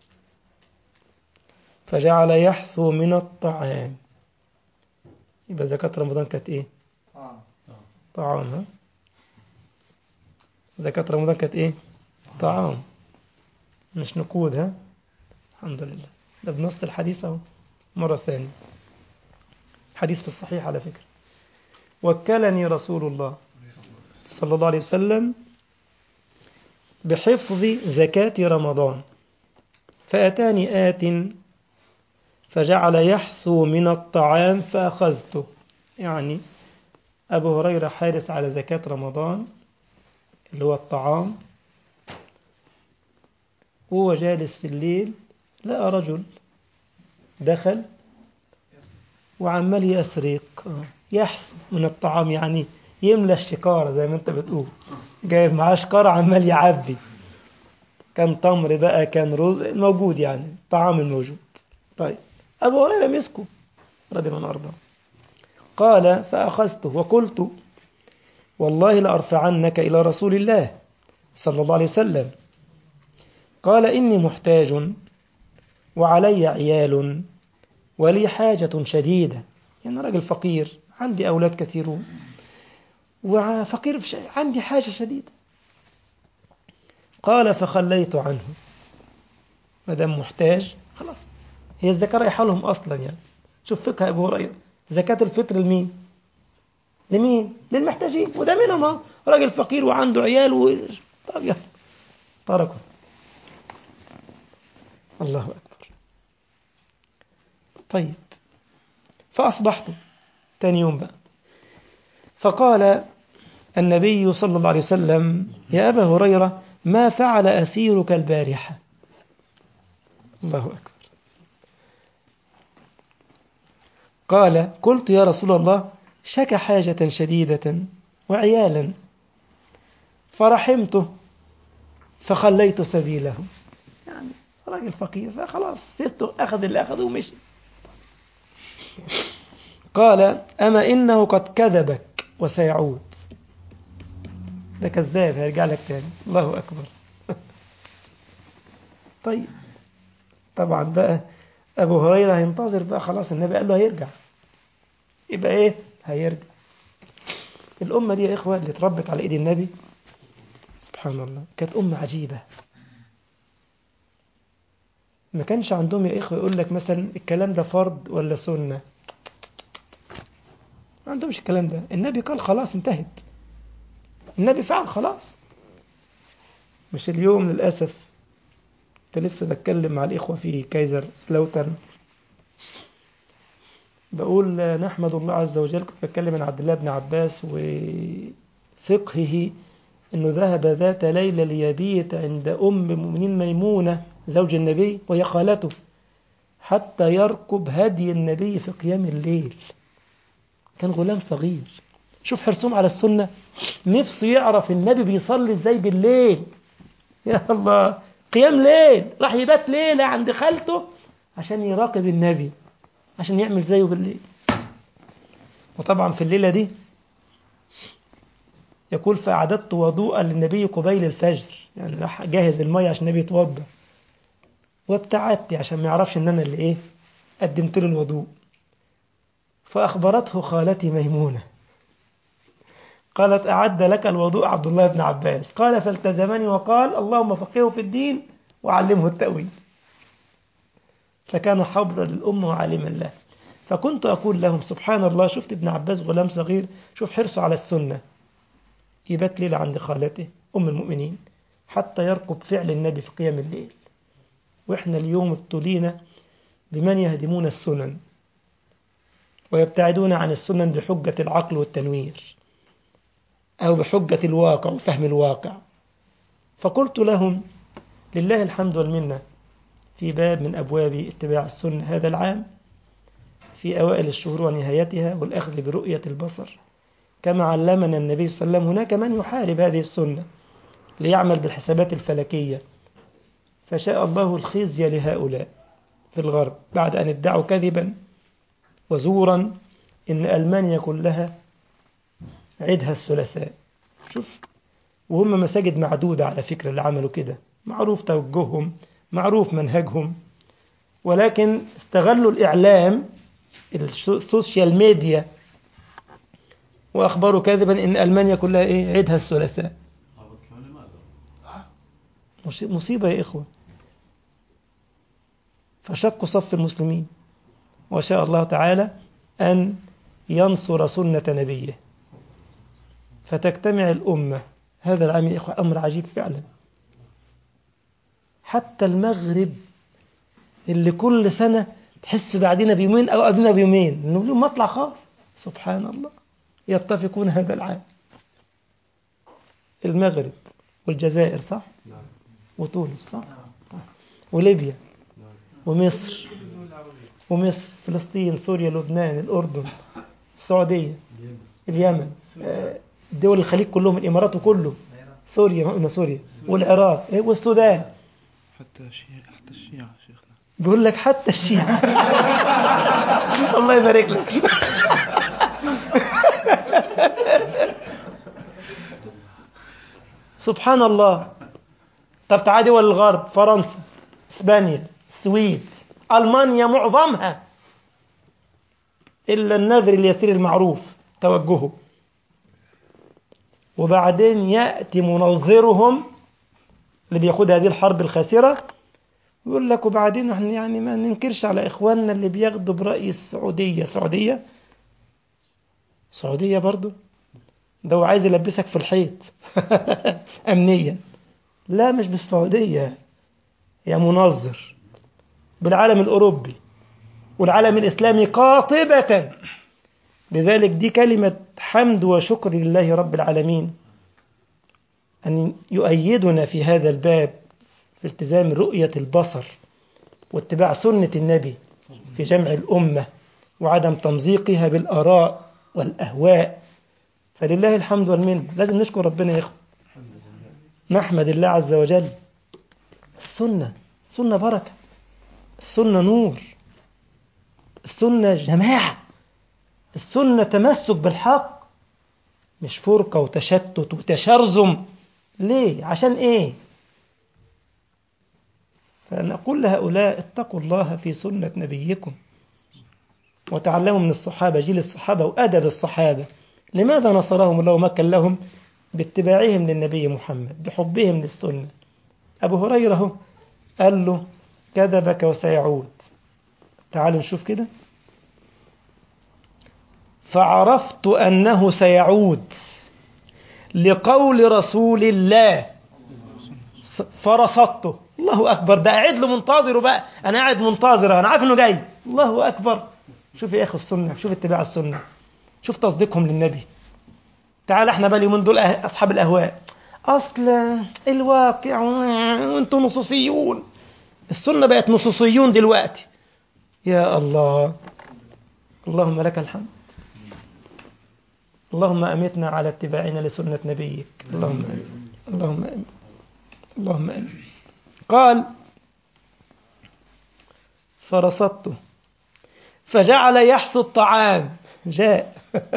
فجعل يحثو من الطعام يبقى زكاة رمضان كانت إيه؟ طعام ها؟ زكاة رمضان كانت إيه؟ طعام مش نقود ها؟ الحمد لله ده بنص الحديث أهو مرة ثانية حديث في الصحيح على فكرة وكلني رسول الله صلى الله عليه وسلم بحفظ زكاة رمضان فأتاني آت فجعل يحثو من الطعام فأخذته يعني أبو هريرة حارس على زكاة رمضان اللي هو الطعام وهو جالس في الليل لقى رجل دخل وعمال يسرق يحثو من الطعام يعني يملى الشكارة زي ما انت بتقول جايب معاه شكارة عمال يعبي كان تمر بقى كان رز موجود يعني الطعام الموجود طيب أبو هريرة مسكه رضي الله عنه قال فأخذته وقلت والله لأرفعنك إلى رسول الله صلى الله عليه وسلم قال إني محتاج وعلي عيال ولي حاجة شديدة يعني راجل فقير عندي أولاد كثيرون وفقير في شيء عندي حاجة شديدة قال فخليت عنه ما دام محتاج خلاص هي الزكاة رايحة لهم أصلا يعني شوف فقه أبو هريرة زكاة الفطر لمين؟ لمين؟ للمحتاجين وده منهم اهو راجل فقير وعنده عيال و... طب يلا تركوا الله أكبر طيب فأصبحت تاني يوم بقى فقال النبي صلى الله عليه وسلم يا أبا هريرة ما فعل أسيرك البارحة الله أكبر قال قلت يا رسول الله شك حاجة شديدة وعيالا فرحمته فخليت سبيله يعني راجل فقير فخلاص سبته أخذ اللي أخذه ومشي قال أما إنه قد كذبك وسيعود ده كذاب هيرجع لك تاني الله أكبر طيب طبعا بقى أبو هريرة هينتظر بقى خلاص النبي قال له هيرجع يبقى إيه هيرجع الأمة دي يا إخوة اللي اتربت على إيد النبي سبحان الله كانت أمة عجيبة ما كانش عندهم يا إخوة يقول لك مثلا الكلام ده فرض ولا سنة ما عندهمش الكلام ده النبي قال خلاص انتهت النبي فعل خلاص مش اليوم للأسف كنت لسه بتكلم مع الإخوة في كايزر سلاوتن بقول نحمد الله عز وجل كنت بتكلم عن عبد الله بن عباس وفقهه انه ذهب ذات ليلة ليبيت عند ام المؤمنين ميمونة زوج النبي وهي خالته حتى يركب هدي النبي في قيام الليل كان غلام صغير شوف حرصهم على السنة نفسه يعرف النبي بيصلي ازاي بالليل يا الله قيام ليل راح يبات ليلة عند خالته عشان يراقب النبي عشان يعمل زيه بالليل وطبعا في الليلة دي يقول فأعددت وضوءا للنبي قبيل الفجر يعني راح جاهز المية عشان النبي يتوضى وابتعدت عشان ما يعرفش ان انا اللي ايه قدمت له الوضوء فأخبرته خالتي ميمونة قالت أعد لك الوضوء عبد الله بن عباس قال فالتزمني وقال اللهم فقهه في الدين وعلمه التأويل فكان حبرا للأمة وعالما له فكنت أقول لهم سبحان الله شفت ابن عباس غلام صغير شوف حرصه على السنة يبات ليلة عند خالته أم المؤمنين حتى يرقب فعل النبي في قيام الليل وإحنا اليوم ابتلينا بمن يهدمون السنن ويبتعدون عن السنن بحجة العقل والتنوير أو بحجة الواقع وفهم الواقع فقلت لهم لله الحمد والمنة في باب من أبواب اتباع السنة هذا العام في أوائل الشهور ونهايتها والأخذ برؤية البصر كما علمنا النبي صلى الله عليه وسلم هناك من يحارب هذه السنة ليعمل بالحسابات الفلكية فشاء الله الخزي لهؤلاء في الغرب بعد أن ادعوا كذبا وزورا إن ألمانيا كلها عيدها الثلاثاء شوف وهم مساجد معدودة على فكرة اللي عملوا كده معروف توجههم معروف منهجهم ولكن استغلوا الإعلام السوشيال ميديا وأخبروا كذبا إن ألمانيا كلها إيه عيدها الثلاثاء مصيبة يا إخوة فشقوا صف المسلمين وشاء الله تعالى أن ينصر سنة نبيه فتجتمع الأمة هذا العام يا إخوة أمر عجيب فعلا حتى المغرب اللي كل سنة تحس بعدنا بيومين أو قبلنا بيومين إنه لهم مطلع خاص سبحان الله يتفقون هذا العام المغرب والجزائر صح؟ وتونس صح؟ وليبيا ومصر ومصر فلسطين سوريا لبنان الأردن السعودية اليمن دول الخليج كلهم الإمارات وكله سوريا قلنا سوريا والعراق والسودان حتى الشيعة حتى الشيعة شيخنا بيقول لك حتى الشيعة الله يبارك لك سبحان الله طب تعالى دول الغرب فرنسا اسبانيا السويد المانيا معظمها الا النذر اليسير المعروف توجهه وبعدين ياتي منظرهم اللي بيقود هذه الحرب الخاسره يقول لك وبعدين احنا يعني ما ننكرش على اخواننا اللي بياخدوا براي السعوديه سعوديه سعوديه برضو ده هو عايز يلبسك في الحيط امنيا لا مش بالسعوديه يا منظر بالعالم الاوروبي والعالم الاسلامي قاطبه لذلك دي كلمه حمد وشكر لله رب العالمين ان يؤيدنا في هذا الباب في التزام رؤيه البصر واتباع سنه النبي في جمع الامه وعدم تمزيقها بالاراء والاهواء فلله الحمد والمنه لازم نشكر ربنا يا اخوه نحمد الله عز وجل السنه السنه بركه السنه نور السنه جماعه السنه تمسك بالحق مش فرقه وتشتت وتشرذم ليه عشان ايه فنقول لهؤلاء اتقوا الله في سنه نبيكم وتعلموا من الصحابه جيل الصحابه وادب الصحابه لماذا نصرهم الله ومكن لهم باتباعهم للنبي محمد بحبهم للسنة أبو هريرة قال له كذبك وسيعود تعالوا نشوف كده فعرفت أنه سيعود لقول رسول الله فرصدته الله أكبر ده قاعد له منتظره بقى أنا قاعد منتظر أنا عارف إنه جاي الله أكبر شوف يا أخي السنة شوف اتباع السنة شوف تصديقهم للنبي تعال احنا بقى اليومين دول اصحاب الاهواء اصل الواقع وانتم نصوصيون السنه بقت نصوصيون دلوقتي يا الله اللهم لك الحمد اللهم امتنا على اتباعنا لسنه نبيك اللهم امين اللهم امين اللهم امين قال فرصدته فجعل يحصي الطعام جاء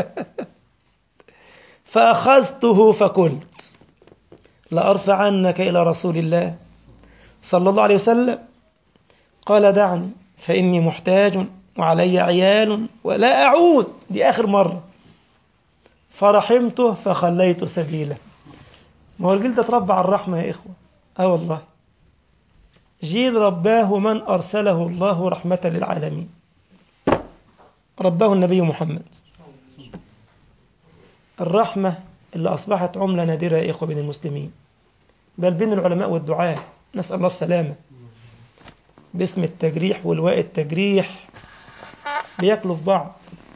فأخذته فقلت لأرفعنك إلى رسول الله صلى الله عليه وسلم قال دعني فإني محتاج وعلي عيال ولا أعود دي آخر مرة فرحمته فخليت سبيله ما هو الجلد اتربى على الرحمة يا إخوة آه والله جيل رباه من أرسله الله رحمة للعالمين رباه النبي محمد الرحمة اللي أصبحت عملة نادرة يا إخوة بين المسلمين بل بين العلماء والدعاة نسأل الله السلامة باسم التجريح ولواء التجريح بياكلوا في بعض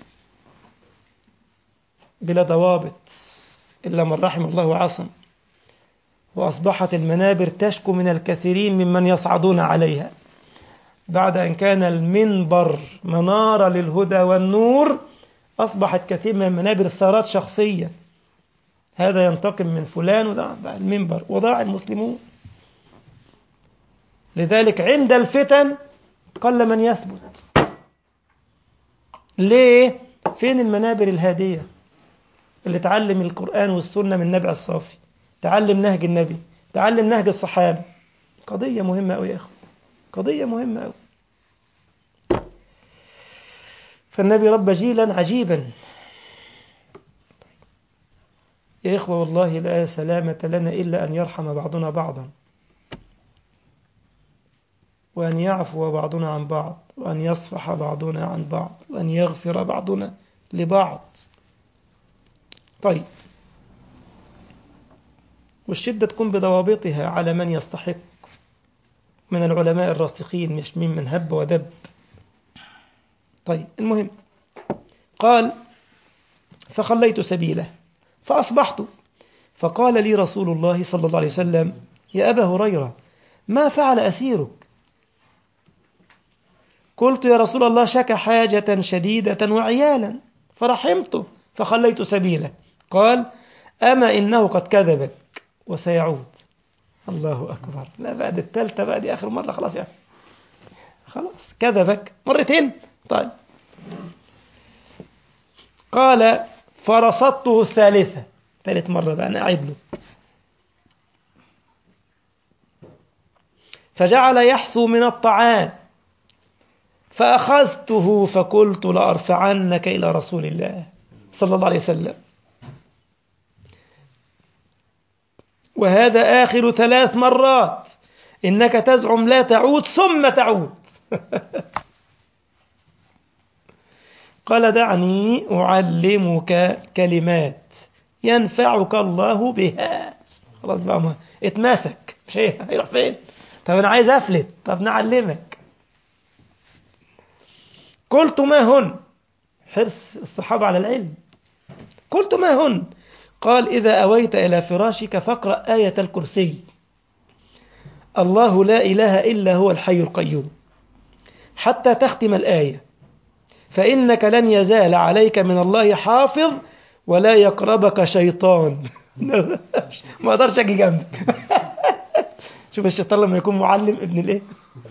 بلا ضوابط إلا من رحم الله وعصم وأصبحت المنابر تشكو من الكثيرين ممن يصعدون عليها بعد أن كان المنبر منارة للهدى والنور أصبحت كثير من المنابر صارت شخصية هذا ينتقم من فلان وده المنبر وضاع المسلمون لذلك عند الفتن قل من يثبت ليه؟ فين المنابر الهادية؟ اللي تعلم القرآن والسنة من النبي الصافي تعلم نهج النبي تعلم نهج الصحابة قضية مهمة أوي يا أخو قضية مهمة أوي فالنبي رب جيلا عجيبا يا إخوة والله لا سلامة لنا إلا أن يرحم بعضنا بعضا وأن يعفو بعضنا عن بعض وأن يصفح بعضنا عن بعض وأن يغفر بعضنا لبعض طيب والشدة تكون بضوابطها على من يستحق من العلماء الراسخين مش من من هب ودب طيب المهم قال فخليت سبيله فأصبحت فقال لي رسول الله صلى الله عليه وسلم يا أبا هريرة ما فعل أسيرك قلت يا رسول الله شك حاجة شديدة وعيالا فرحمته فخليت سبيله قال أما إنه قد كذبك وسيعود الله أكبر لا بعد الثالثة بقى دي آخر مرة خلاص يعني خلاص كذبك مرتين طيب قال فرصدته الثالثة ثالث مرة بقى أنا أعيد له فجعل يحثو من الطعام فأخذته فقلت لأرفعنك إلى رسول الله صلى الله عليه وسلم وهذا آخر ثلاث مرات إنك تزعم لا تعود ثم تعود قال دعني أعلمك كلمات ينفعك الله بها خلاص بقى ما اتمسك مش ايه هيروح فين طب انا عايز افلت طب نعلمك قلت ما هن حرص الصحابة على العلم قلت ما هن قال إذا أويت إلى فراشك فاقرأ آية الكرسي الله لا إله إلا هو الحي القيوم حتى تختم الآية فإنك لن يزال عليك من الله حافظ ولا يقربك شيطان ما اقدرش اجي جنبك شوف الشيطان لما يكون معلم ابن الايه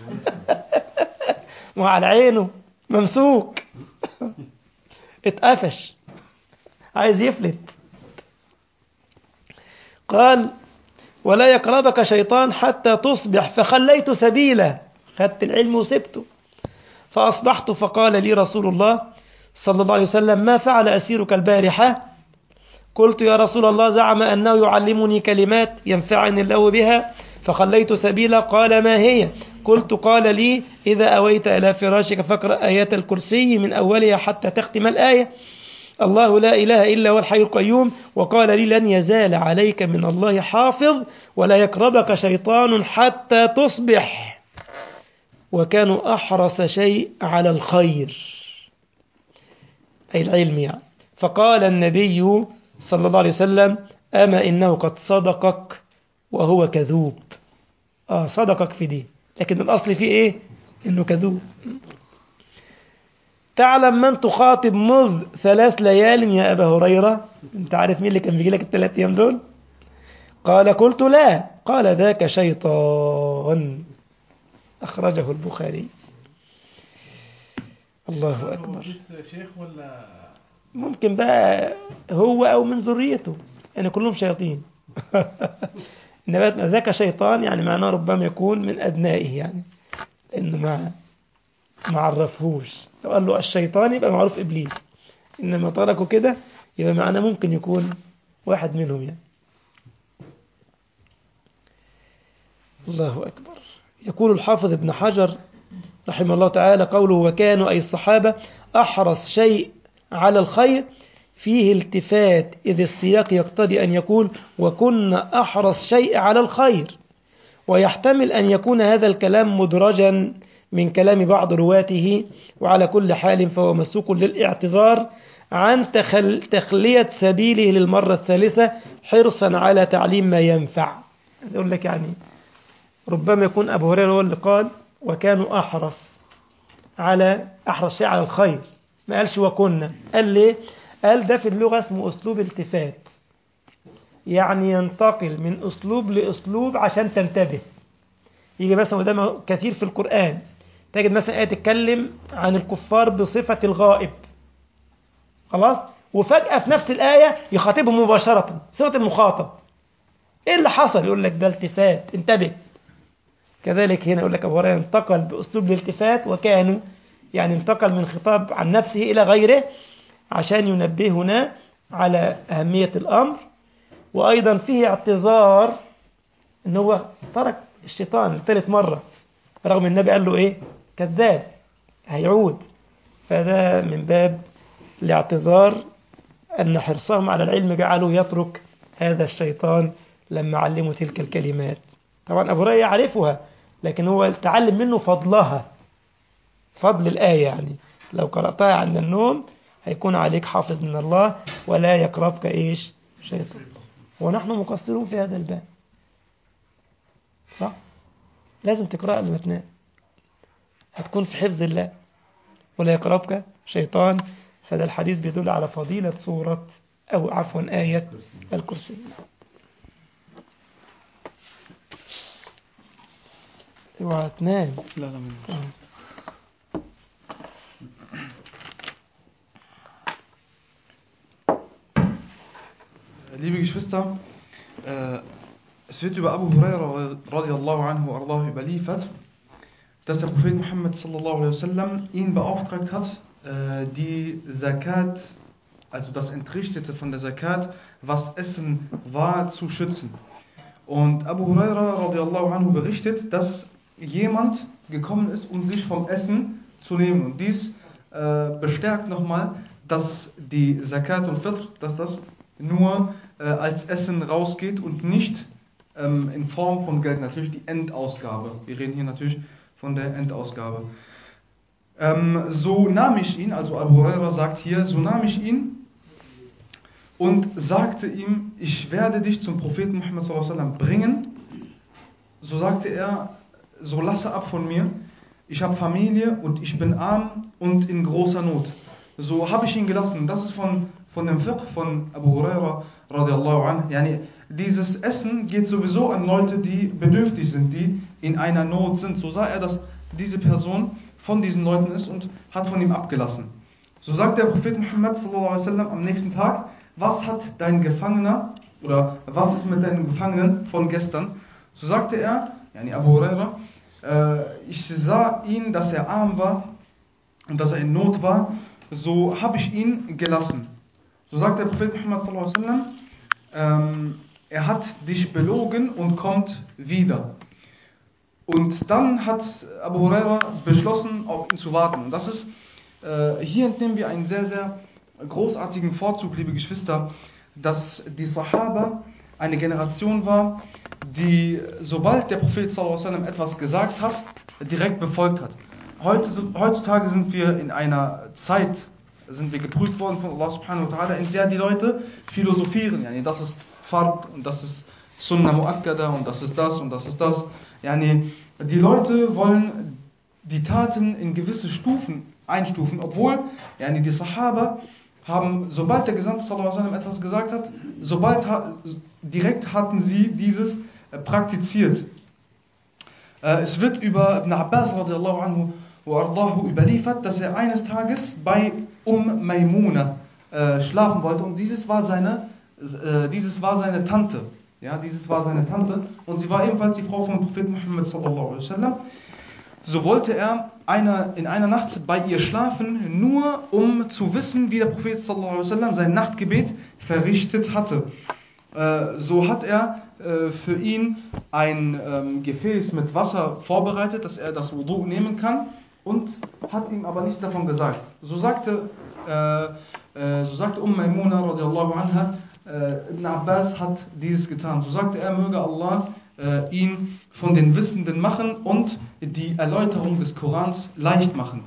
وعلى عينه ممسوك اتقفش عايز يفلت قال ولا يقربك شيطان حتى تصبح فخليت سبيله خدت العلم وسبته فأصبحت فقال لي رسول الله صلى الله عليه وسلم ما فعل أسيرك البارحة قلت يا رسول الله زعم أنه يعلمني كلمات ينفعني الله بها فخليت سبيلا قال ما هي قلت قال لي إذا أويت إلى فراشك فاقرأ آيات الكرسي من أولها حتى تختم الآية الله لا إله إلا هو الحي القيوم وقال لي لن يزال عليك من الله حافظ ولا يقربك شيطان حتى تصبح وكانوا أحرص شيء على الخير أي العلم يعني فقال النبي صلى الله عليه وسلم أما إنه قد صدقك وهو كذوب آه صدقك في دي لكن الأصل فيه إيه إنه كذوب تعلم من تخاطب مذ ثلاث ليال يا أبا هريرة أنت عارف مين اللي كان بيجي لك الثلاث أيام دول قال قلت لا قال ذاك شيطان أخرجه البخاري الله أكبر شيخ ولا ممكن بقى هو أو من ذريته يعني كلهم شياطين إنما ذاك شيطان يعني معناه ربما يكون من أبنائه يعني لأنه ما ما عرفهوش لو قال له الشيطان يبقى معروف إبليس إنما تركه كده يبقى معناه ممكن يكون واحد منهم يعني الله أكبر يقول الحافظ ابن حجر رحمه الله تعالى قوله وكانوا أي الصحابة أحرص شيء على الخير فيه التفات إذ السياق يقتضي أن يقول وكنا أحرص شيء على الخير ويحتمل أن يكون هذا الكلام مدرجا من كلام بعض رواته وعلى كل حال فهو مسوق للاعتذار عن تخل تخلية سبيله للمرة الثالثة حرصا على تعليم ما ينفع يقول لك يعني ربما يكون أبو هريرة هو اللي قال وكانوا أحرص على أحرص شيء على الخير ما قالش وكنا قال ليه قال ده في اللغة اسمه أسلوب التفات يعني ينتقل من أسلوب لأسلوب عشان تنتبه يجي مثلا وده كثير في القرآن تجد مثلا آية تتكلم عن الكفار بصفة الغائب خلاص وفجأة في نفس الآية يخاطبهم مباشرة صفة المخاطب إيه اللي حصل يقول لك ده التفات انتبه كذلك هنا يقول لك أبو هريرة انتقل بأسلوب الالتفات وكانوا يعني انتقل من خطاب عن نفسه إلى غيره عشان ينبهنا على أهمية الأمر وأيضا فيه اعتذار ان هو ترك الشيطان لثالث مرة رغم النبي قال له ايه كذاب هيعود فده من باب الاعتذار أن حرصهم على العلم جعله يترك هذا الشيطان لما علمه تلك الكلمات طبعا أبو هريرة يعرفها لكن هو تعلم منه فضلها فضل الآية يعني لو قرأتها عند النوم هيكون عليك حافظ من الله ولا يقربك إيش شيطان ونحن مقصرون في هذا الباب صح لازم تقرأ قبل ما تنام هتكون في حفظ الله ولا يقربك شيطان فده الحديث بيدل على فضيلة سورة أو عفوا آية الكرسي اوعى تنام لا لا من Liebe Geschwister, äh, es wird über Abu Huraira radiallahu anhu ardah überliefert, dass der Prophet Muhammad sallallahu alaihi wasallam ihn beauftragt hat, äh, die Zakat, also das Entrichtete von der Zakat, was Essen war, zu schützen. Und Abu Huraira radiallahu anhu berichtet, dass jemand gekommen ist, um sich vom Essen zu nehmen. Und dies äh, bestärkt nochmal, dass die Zakat und Fitr, dass das nur äh, als Essen rausgeht und nicht ähm, in Form von Geld. Natürlich die Endausgabe. Wir reden hier natürlich von der Endausgabe. Ähm, so nahm ich ihn, also Abu Huraira sagt hier, so nahm ich ihn und sagte ihm, ich werde dich zum Propheten Muhammad sallallahu alaihi wasallam bringen. So sagte er, so lasse ab von mir. Ich habe Familie und ich bin arm und in großer Not. So habe ich ihn gelassen. Das ist von, von dem Fiqh von Abu Huraira radiallahu anh. Yani, dieses Essen geht sowieso an Leute, die bedürftig sind, die in einer Not sind. So sah er, dass diese Person von diesen Leuten ist und hat von ihm abgelassen. So sagt der Prophet Muhammad sallallahu alaihi wasallam am nächsten Tag, was hat dein Gefangener oder was ist mit deinem Gefangenen von gestern? So sagte er, yani Abu Huraira, äh, ich sah ihn, dass er arm war und dass er in Not war, so habe ich ihn gelassen. So sagt der Prophet Muhammad sallallahu alaihi wasallam, ähm, er hat dich belogen und kommt wieder. Und dann hat Abu Huraira beschlossen, auf ihn zu warten. Und das ist, äh, hier entnehmen wir einen sehr, sehr großartigen Vorzug, liebe Geschwister, dass die Sahaba eine Generation war, die, sobald der Prophet sallallahu alaihi wasallam etwas gesagt hat, direkt befolgt hat. Heute, heutzutage sind wir in einer Zeit, sind wir geprüft worden von Allah subhanahu wa ta'ala, in der die Leute philosophieren. Yani das ist Fard und das ist Sunnah Muakkada und das ist das und das ist das. Yani die Leute wollen die Taten in gewisse Stufen einstufen, obwohl yani die Sahaba haben, sobald der Gesandte sallallahu alaihi wasallam etwas gesagt hat, sobald direkt hatten sie dieses praktiziert. Es wird über Ibn Abbas radiallahu anhu ardahu überliefert, dass er eines Tages bei Um Maimuna äh, schlafen wollte und dieses war seine, äh, dieses war seine Tante. Ja, dieses war seine Tante und sie war ebenfalls die Frau vom Propheten Muhammad sallallahu alaihi wasallam. So wollte er einer, in einer Nacht bei ihr schlafen, nur um zu wissen, wie der Prophet sallallahu alaihi wasallam sein Nachtgebet verrichtet hatte. Äh, so hat er äh, für ihn ein ähm, Gefäß mit Wasser vorbereitet, dass er das Wudu nehmen kann und hat ihm aber nichts davon gesagt. So sagte, äh, äh, so sagte Umm Maimuna radiallahu anha, äh, Ibn Abbas hat dieses getan. So sagte er, möge Allah äh, ihn von den Wissenden machen und die Erläuterung des Korans leicht machen.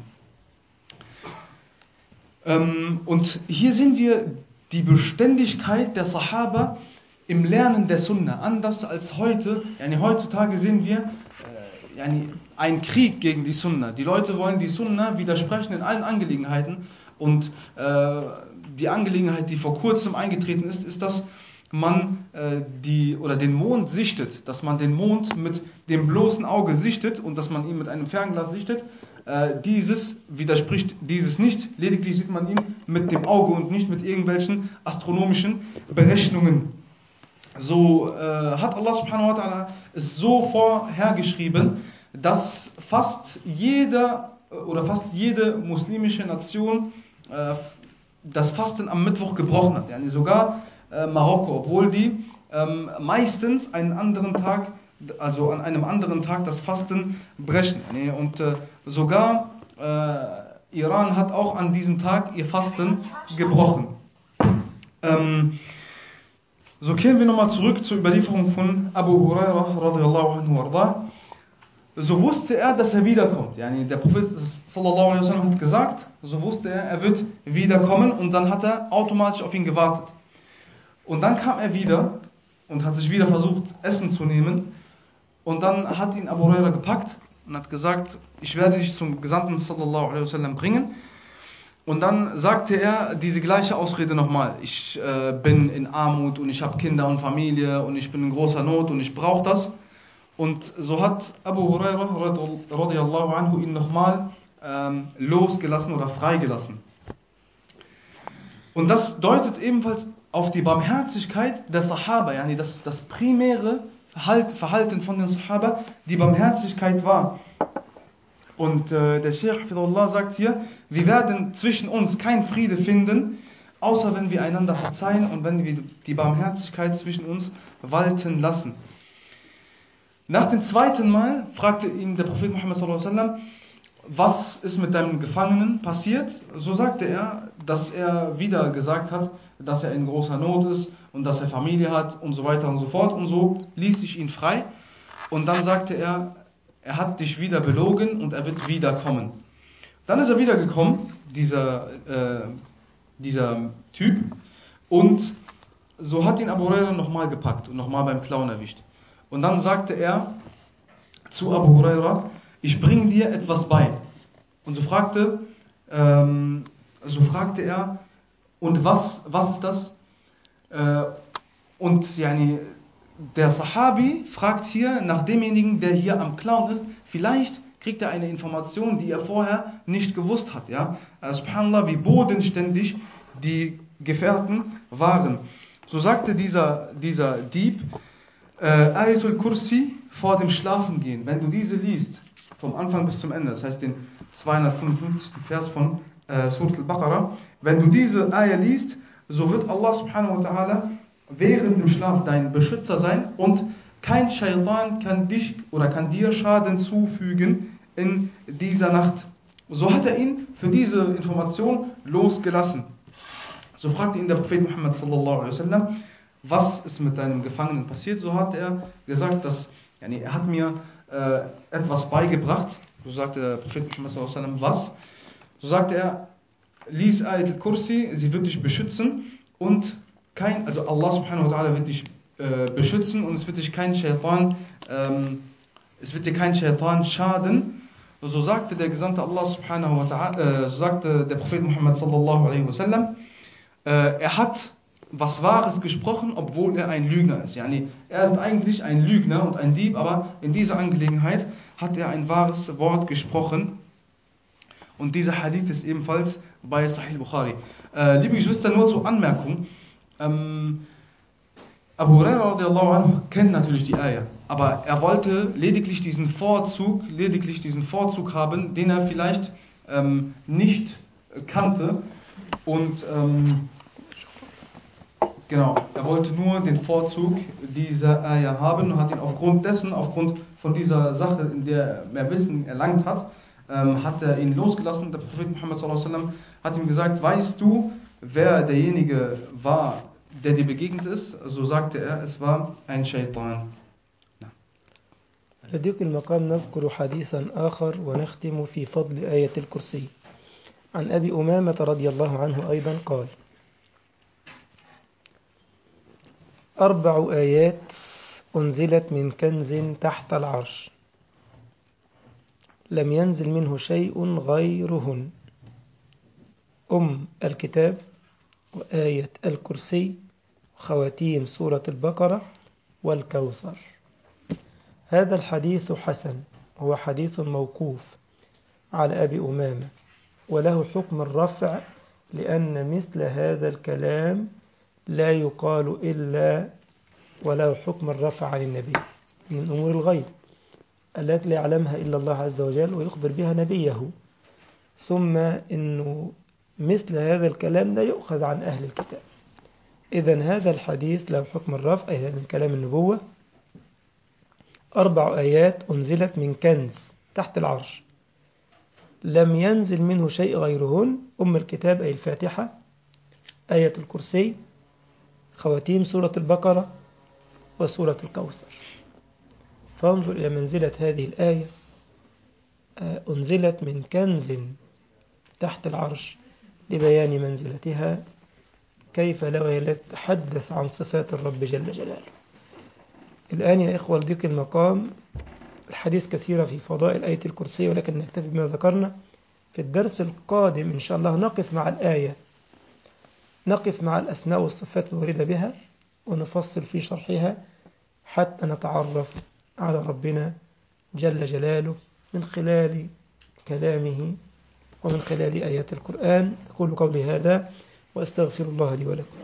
Ähm, und hier sehen wir die Beständigkeit der Sahaba im Lernen der Sunna. Anders als heute, yani heutzutage sehen wir äh, yani ein Krieg gegen die Sunna. Die Leute wollen die Sunna widersprechen in allen Angelegenheiten. Und äh, die Angelegenheit, die vor kurzem eingetreten ist, ist, dass man äh, die oder den Mond sichtet, dass man den Mond mit dem bloßen Auge sichtet und dass man ihn mit einem Fernglas sichtet. Äh, dieses widerspricht dieses nicht, lediglich sieht man ihn mit dem Auge und nicht mit irgendwelchen astronomischen Berechnungen. So äh, hat Allah subhanahu wa ta'ala es so vorhergeschrieben, dass fast jeder oder fast jede muslimische Nation äh, das Fasten am Mittwoch gebrochen hat. Yani sogar äh, Marokko, obwohl die ähm, meistens einen anderen Tag, also an einem anderen Tag das Fasten brechen. Yani, und äh, sogar äh, Iran hat auch an diesem Tag ihr Fasten gebrochen. Ähm, so kehren wir nochmal zurück zur Überlieferung von Abu Hurairah radiallahu anhu arda. So wusste er, dass er wiederkommt. Yani der Prophet sallallahu alaihi wasallam hat gesagt, so wusste er, er wird wiederkommen und dann hat er automatisch auf ihn gewartet. Und dann kam er wieder und hat sich wieder versucht, Essen zu nehmen. Und dann hat ihn Abu Hurairah gepackt und hat gesagt, ich werde dich zum Gesandten sallallahu alaihi wasallam bringen. Und dann sagte er diese gleiche Ausrede nochmal. Ich äh, bin in Armut und ich habe Kinder und Familie und ich bin in großer Not und ich brauche das. Und so hat Abu Hurairah radiallahu anhu ihn nochmal ähm, losgelassen oder freigelassen. Und das deutet ebenfalls auf die Barmherzigkeit der Sahaba, yani das, das primäre Verhalten von den Sahaba, die Barmherzigkeit war. Und äh, der Sheikh Hafidullah sagt hier, wir werden zwischen uns keinen Friede finden, außer wenn wir einander verzeihen und wenn wir die Barmherzigkeit zwischen uns walten lassen. Nach dem zweiten Mal fragte ihn der Prophet Muhammad sallallahu alaihi wasallam, was ist mit deinem Gefangenen passiert? So sagte er, dass er wieder gesagt hat, dass er in großer Not ist und dass er Familie hat und so weiter und so fort. Und so ließ ich ihn frei. Und dann sagte er, er hat dich wieder belogen und er wird wiederkommen. Dann ist er wiedergekommen, dieser, äh, dieser Typ, und so hat ihn Abu Huraira nochmal gepackt und nochmal beim Klauen erwischt. Und dann sagte er zu Abu Huraira, ich bringe dir etwas bei. Und so fragte, ähm, so fragte er, und was, was ist das? Äh, und yani, der Sahabi fragt hier nach demjenigen, der hier am Clown ist, vielleicht kriegt er eine Information, die er vorher nicht gewusst hat. Ja? Äh, Subhanallah, wie bodenständig die Gefährten waren. So sagte dieser, dieser Dieb, äh, Ayatul Kursi vor dem Schlafengehen, wenn du diese liest, vom Anfang bis zum Ende, das heißt den 255. Vers von äh, Surat al-Baqarah, wenn du diese Ayah liest, so wird Allah subhanahu wa ta'ala während dem Schlaf dein Beschützer sein und kein Shaitan kann dich oder kann dir Schaden zufügen in dieser Nacht. So hat er ihn für diese Information losgelassen. So fragte ihn der Prophet Muhammad sallallahu alaihi wasallam, was ist mit deinem Gefangenen passiert? So hat er gesagt, dass yani, er hat mir äh, etwas beigebracht. So sagte der Prophet Muhammad sallallahu alaihi wasallam, was? So sagte er, lies Ayat al-Kursi, sie wird dich beschützen und kein, also Allah subhanahu wa ta'ala wird dich äh, beschützen und es wird dich kein Shaitan, ähm, es wird dir kein Shaitan schaden. So sagte der Gesandte Allah subhanahu wa ta'ala, äh, so sagte der Prophet Muhammad sallallahu alaihi wasallam, äh, er hat was Wahres gesprochen, obwohl er ein Lügner ist. Yani, er ist eigentlich ein Lügner und ein Dieb, aber in dieser Angelegenheit hat er ein wahres Wort gesprochen. Und dieser Hadith ist ebenfalls bei Sahih Bukhari. Äh, liebe Geschwister, nur zur Anmerkung. Ähm, Abu Hurairah anhu kennt natürlich die Eier, aber er wollte lediglich diesen Vorzug, lediglich diesen Vorzug haben, den er vielleicht ähm, nicht kannte. Und ähm, genau, er wollte nur den Vorzug dieser Eier haben und hat ihn aufgrund dessen, aufgrund von dieser Sache, in der er mehr Wissen erlangt hat, ähm, hat er ihn losgelassen. Der Prophet Muhammad sallam, hat ihm gesagt, weißt du, wer derjenige war, der dir begegnet ist? So sagte er, es war ein Shaitan. على ذلك المقام نذكر حديثا آخر ونختم في فضل آية الكرسي عن أبي أمامة رضي الله عنه أيضا قال أربع آيات أنزلت من كنز تحت العرش لم ينزل منه شيء غيرهن أم الكتاب وآية الكرسي خواتيم سورة البقرة والكوثر هذا الحديث حسن هو حديث موقوف على أبي أمامة وله حكم الرفع لأن مثل هذا الكلام لا يقال إلا وله حكم الرفع عن النبي من أمور الغيب التي لا يعلمها إلا الله عز وجل ويخبر بها نبيه ثم أنه مثل هذا الكلام لا يؤخذ عن أهل الكتاب إذا هذا الحديث له حكم الرفع أي من كلام النبوة أربع آيات أنزلت من كنز تحت العرش لم ينزل منه شيء غيرهن أم الكتاب أي الفاتحة آية الكرسي خواتيم سورة البقرة وسورة الكوثر فانظر إلى منزلة هذه الآية أنزلت من كنز تحت العرش لبيان منزلتها كيف لو هي تتحدث عن صفات الرب جل جلاله الآن يا إخوة لضيق المقام الحديث كثيرة في فضائل آية الكرسي ولكن نكتفي بما ذكرنا في الدرس القادم إن شاء الله نقف مع الآية نقف مع الأسماء والصفات الواردة بها ونفصل في شرحها حتى نتعرف على ربنا جل جلاله من خلال كلامه ومن خلال آيات القرآن أقول قولي هذا وأستغفر الله لي ولكم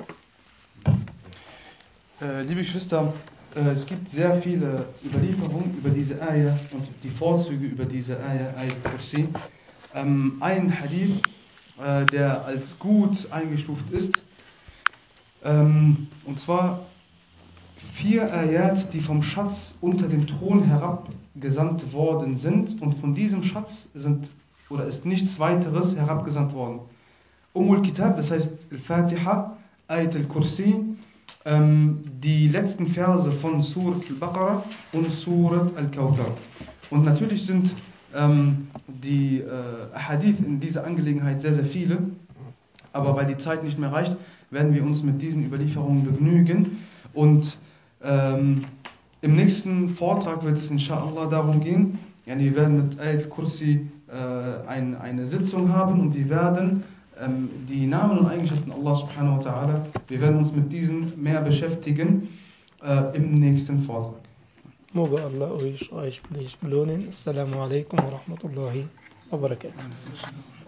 Äh, liebe Geschwister, äh, es gibt sehr viele Überlieferungen über diese Eier und die Vorzüge über diese Eier, Ayat Kursi. Ähm, ein Hadith, äh, der als gut eingestuft ist, ähm, und zwar vier Ayat, die vom Schatz unter dem Thron herabgesandt worden sind und von diesem Schatz sind oder ist nichts weiteres herabgesandt worden. Umul Kitab, das heißt Al-Fatiha, Ayat al-Kursi, ähm, die letzten Verse von Surat al-Baqarah und Surat al-Kawthar. Und natürlich sind ähm, die äh, Hadith in dieser Angelegenheit sehr, sehr viele, aber weil die Zeit nicht mehr reicht, werden wir uns mit diesen Überlieferungen begnügen und ähm, im nächsten Vortrag wird es inshallah darum gehen, ja, wir werden mit Ayat Kursi äh, ein, eine Sitzung haben und wir werden ähm, die Namen und Eigenschaften Allah subhanahu wa ta'ala, wir werden uns mit diesen mehr beschäftigen äh, im nächsten Vortrag. موجة الله ويش عايش بليش بلونين السلام عليكم ورحمة الله وبركاته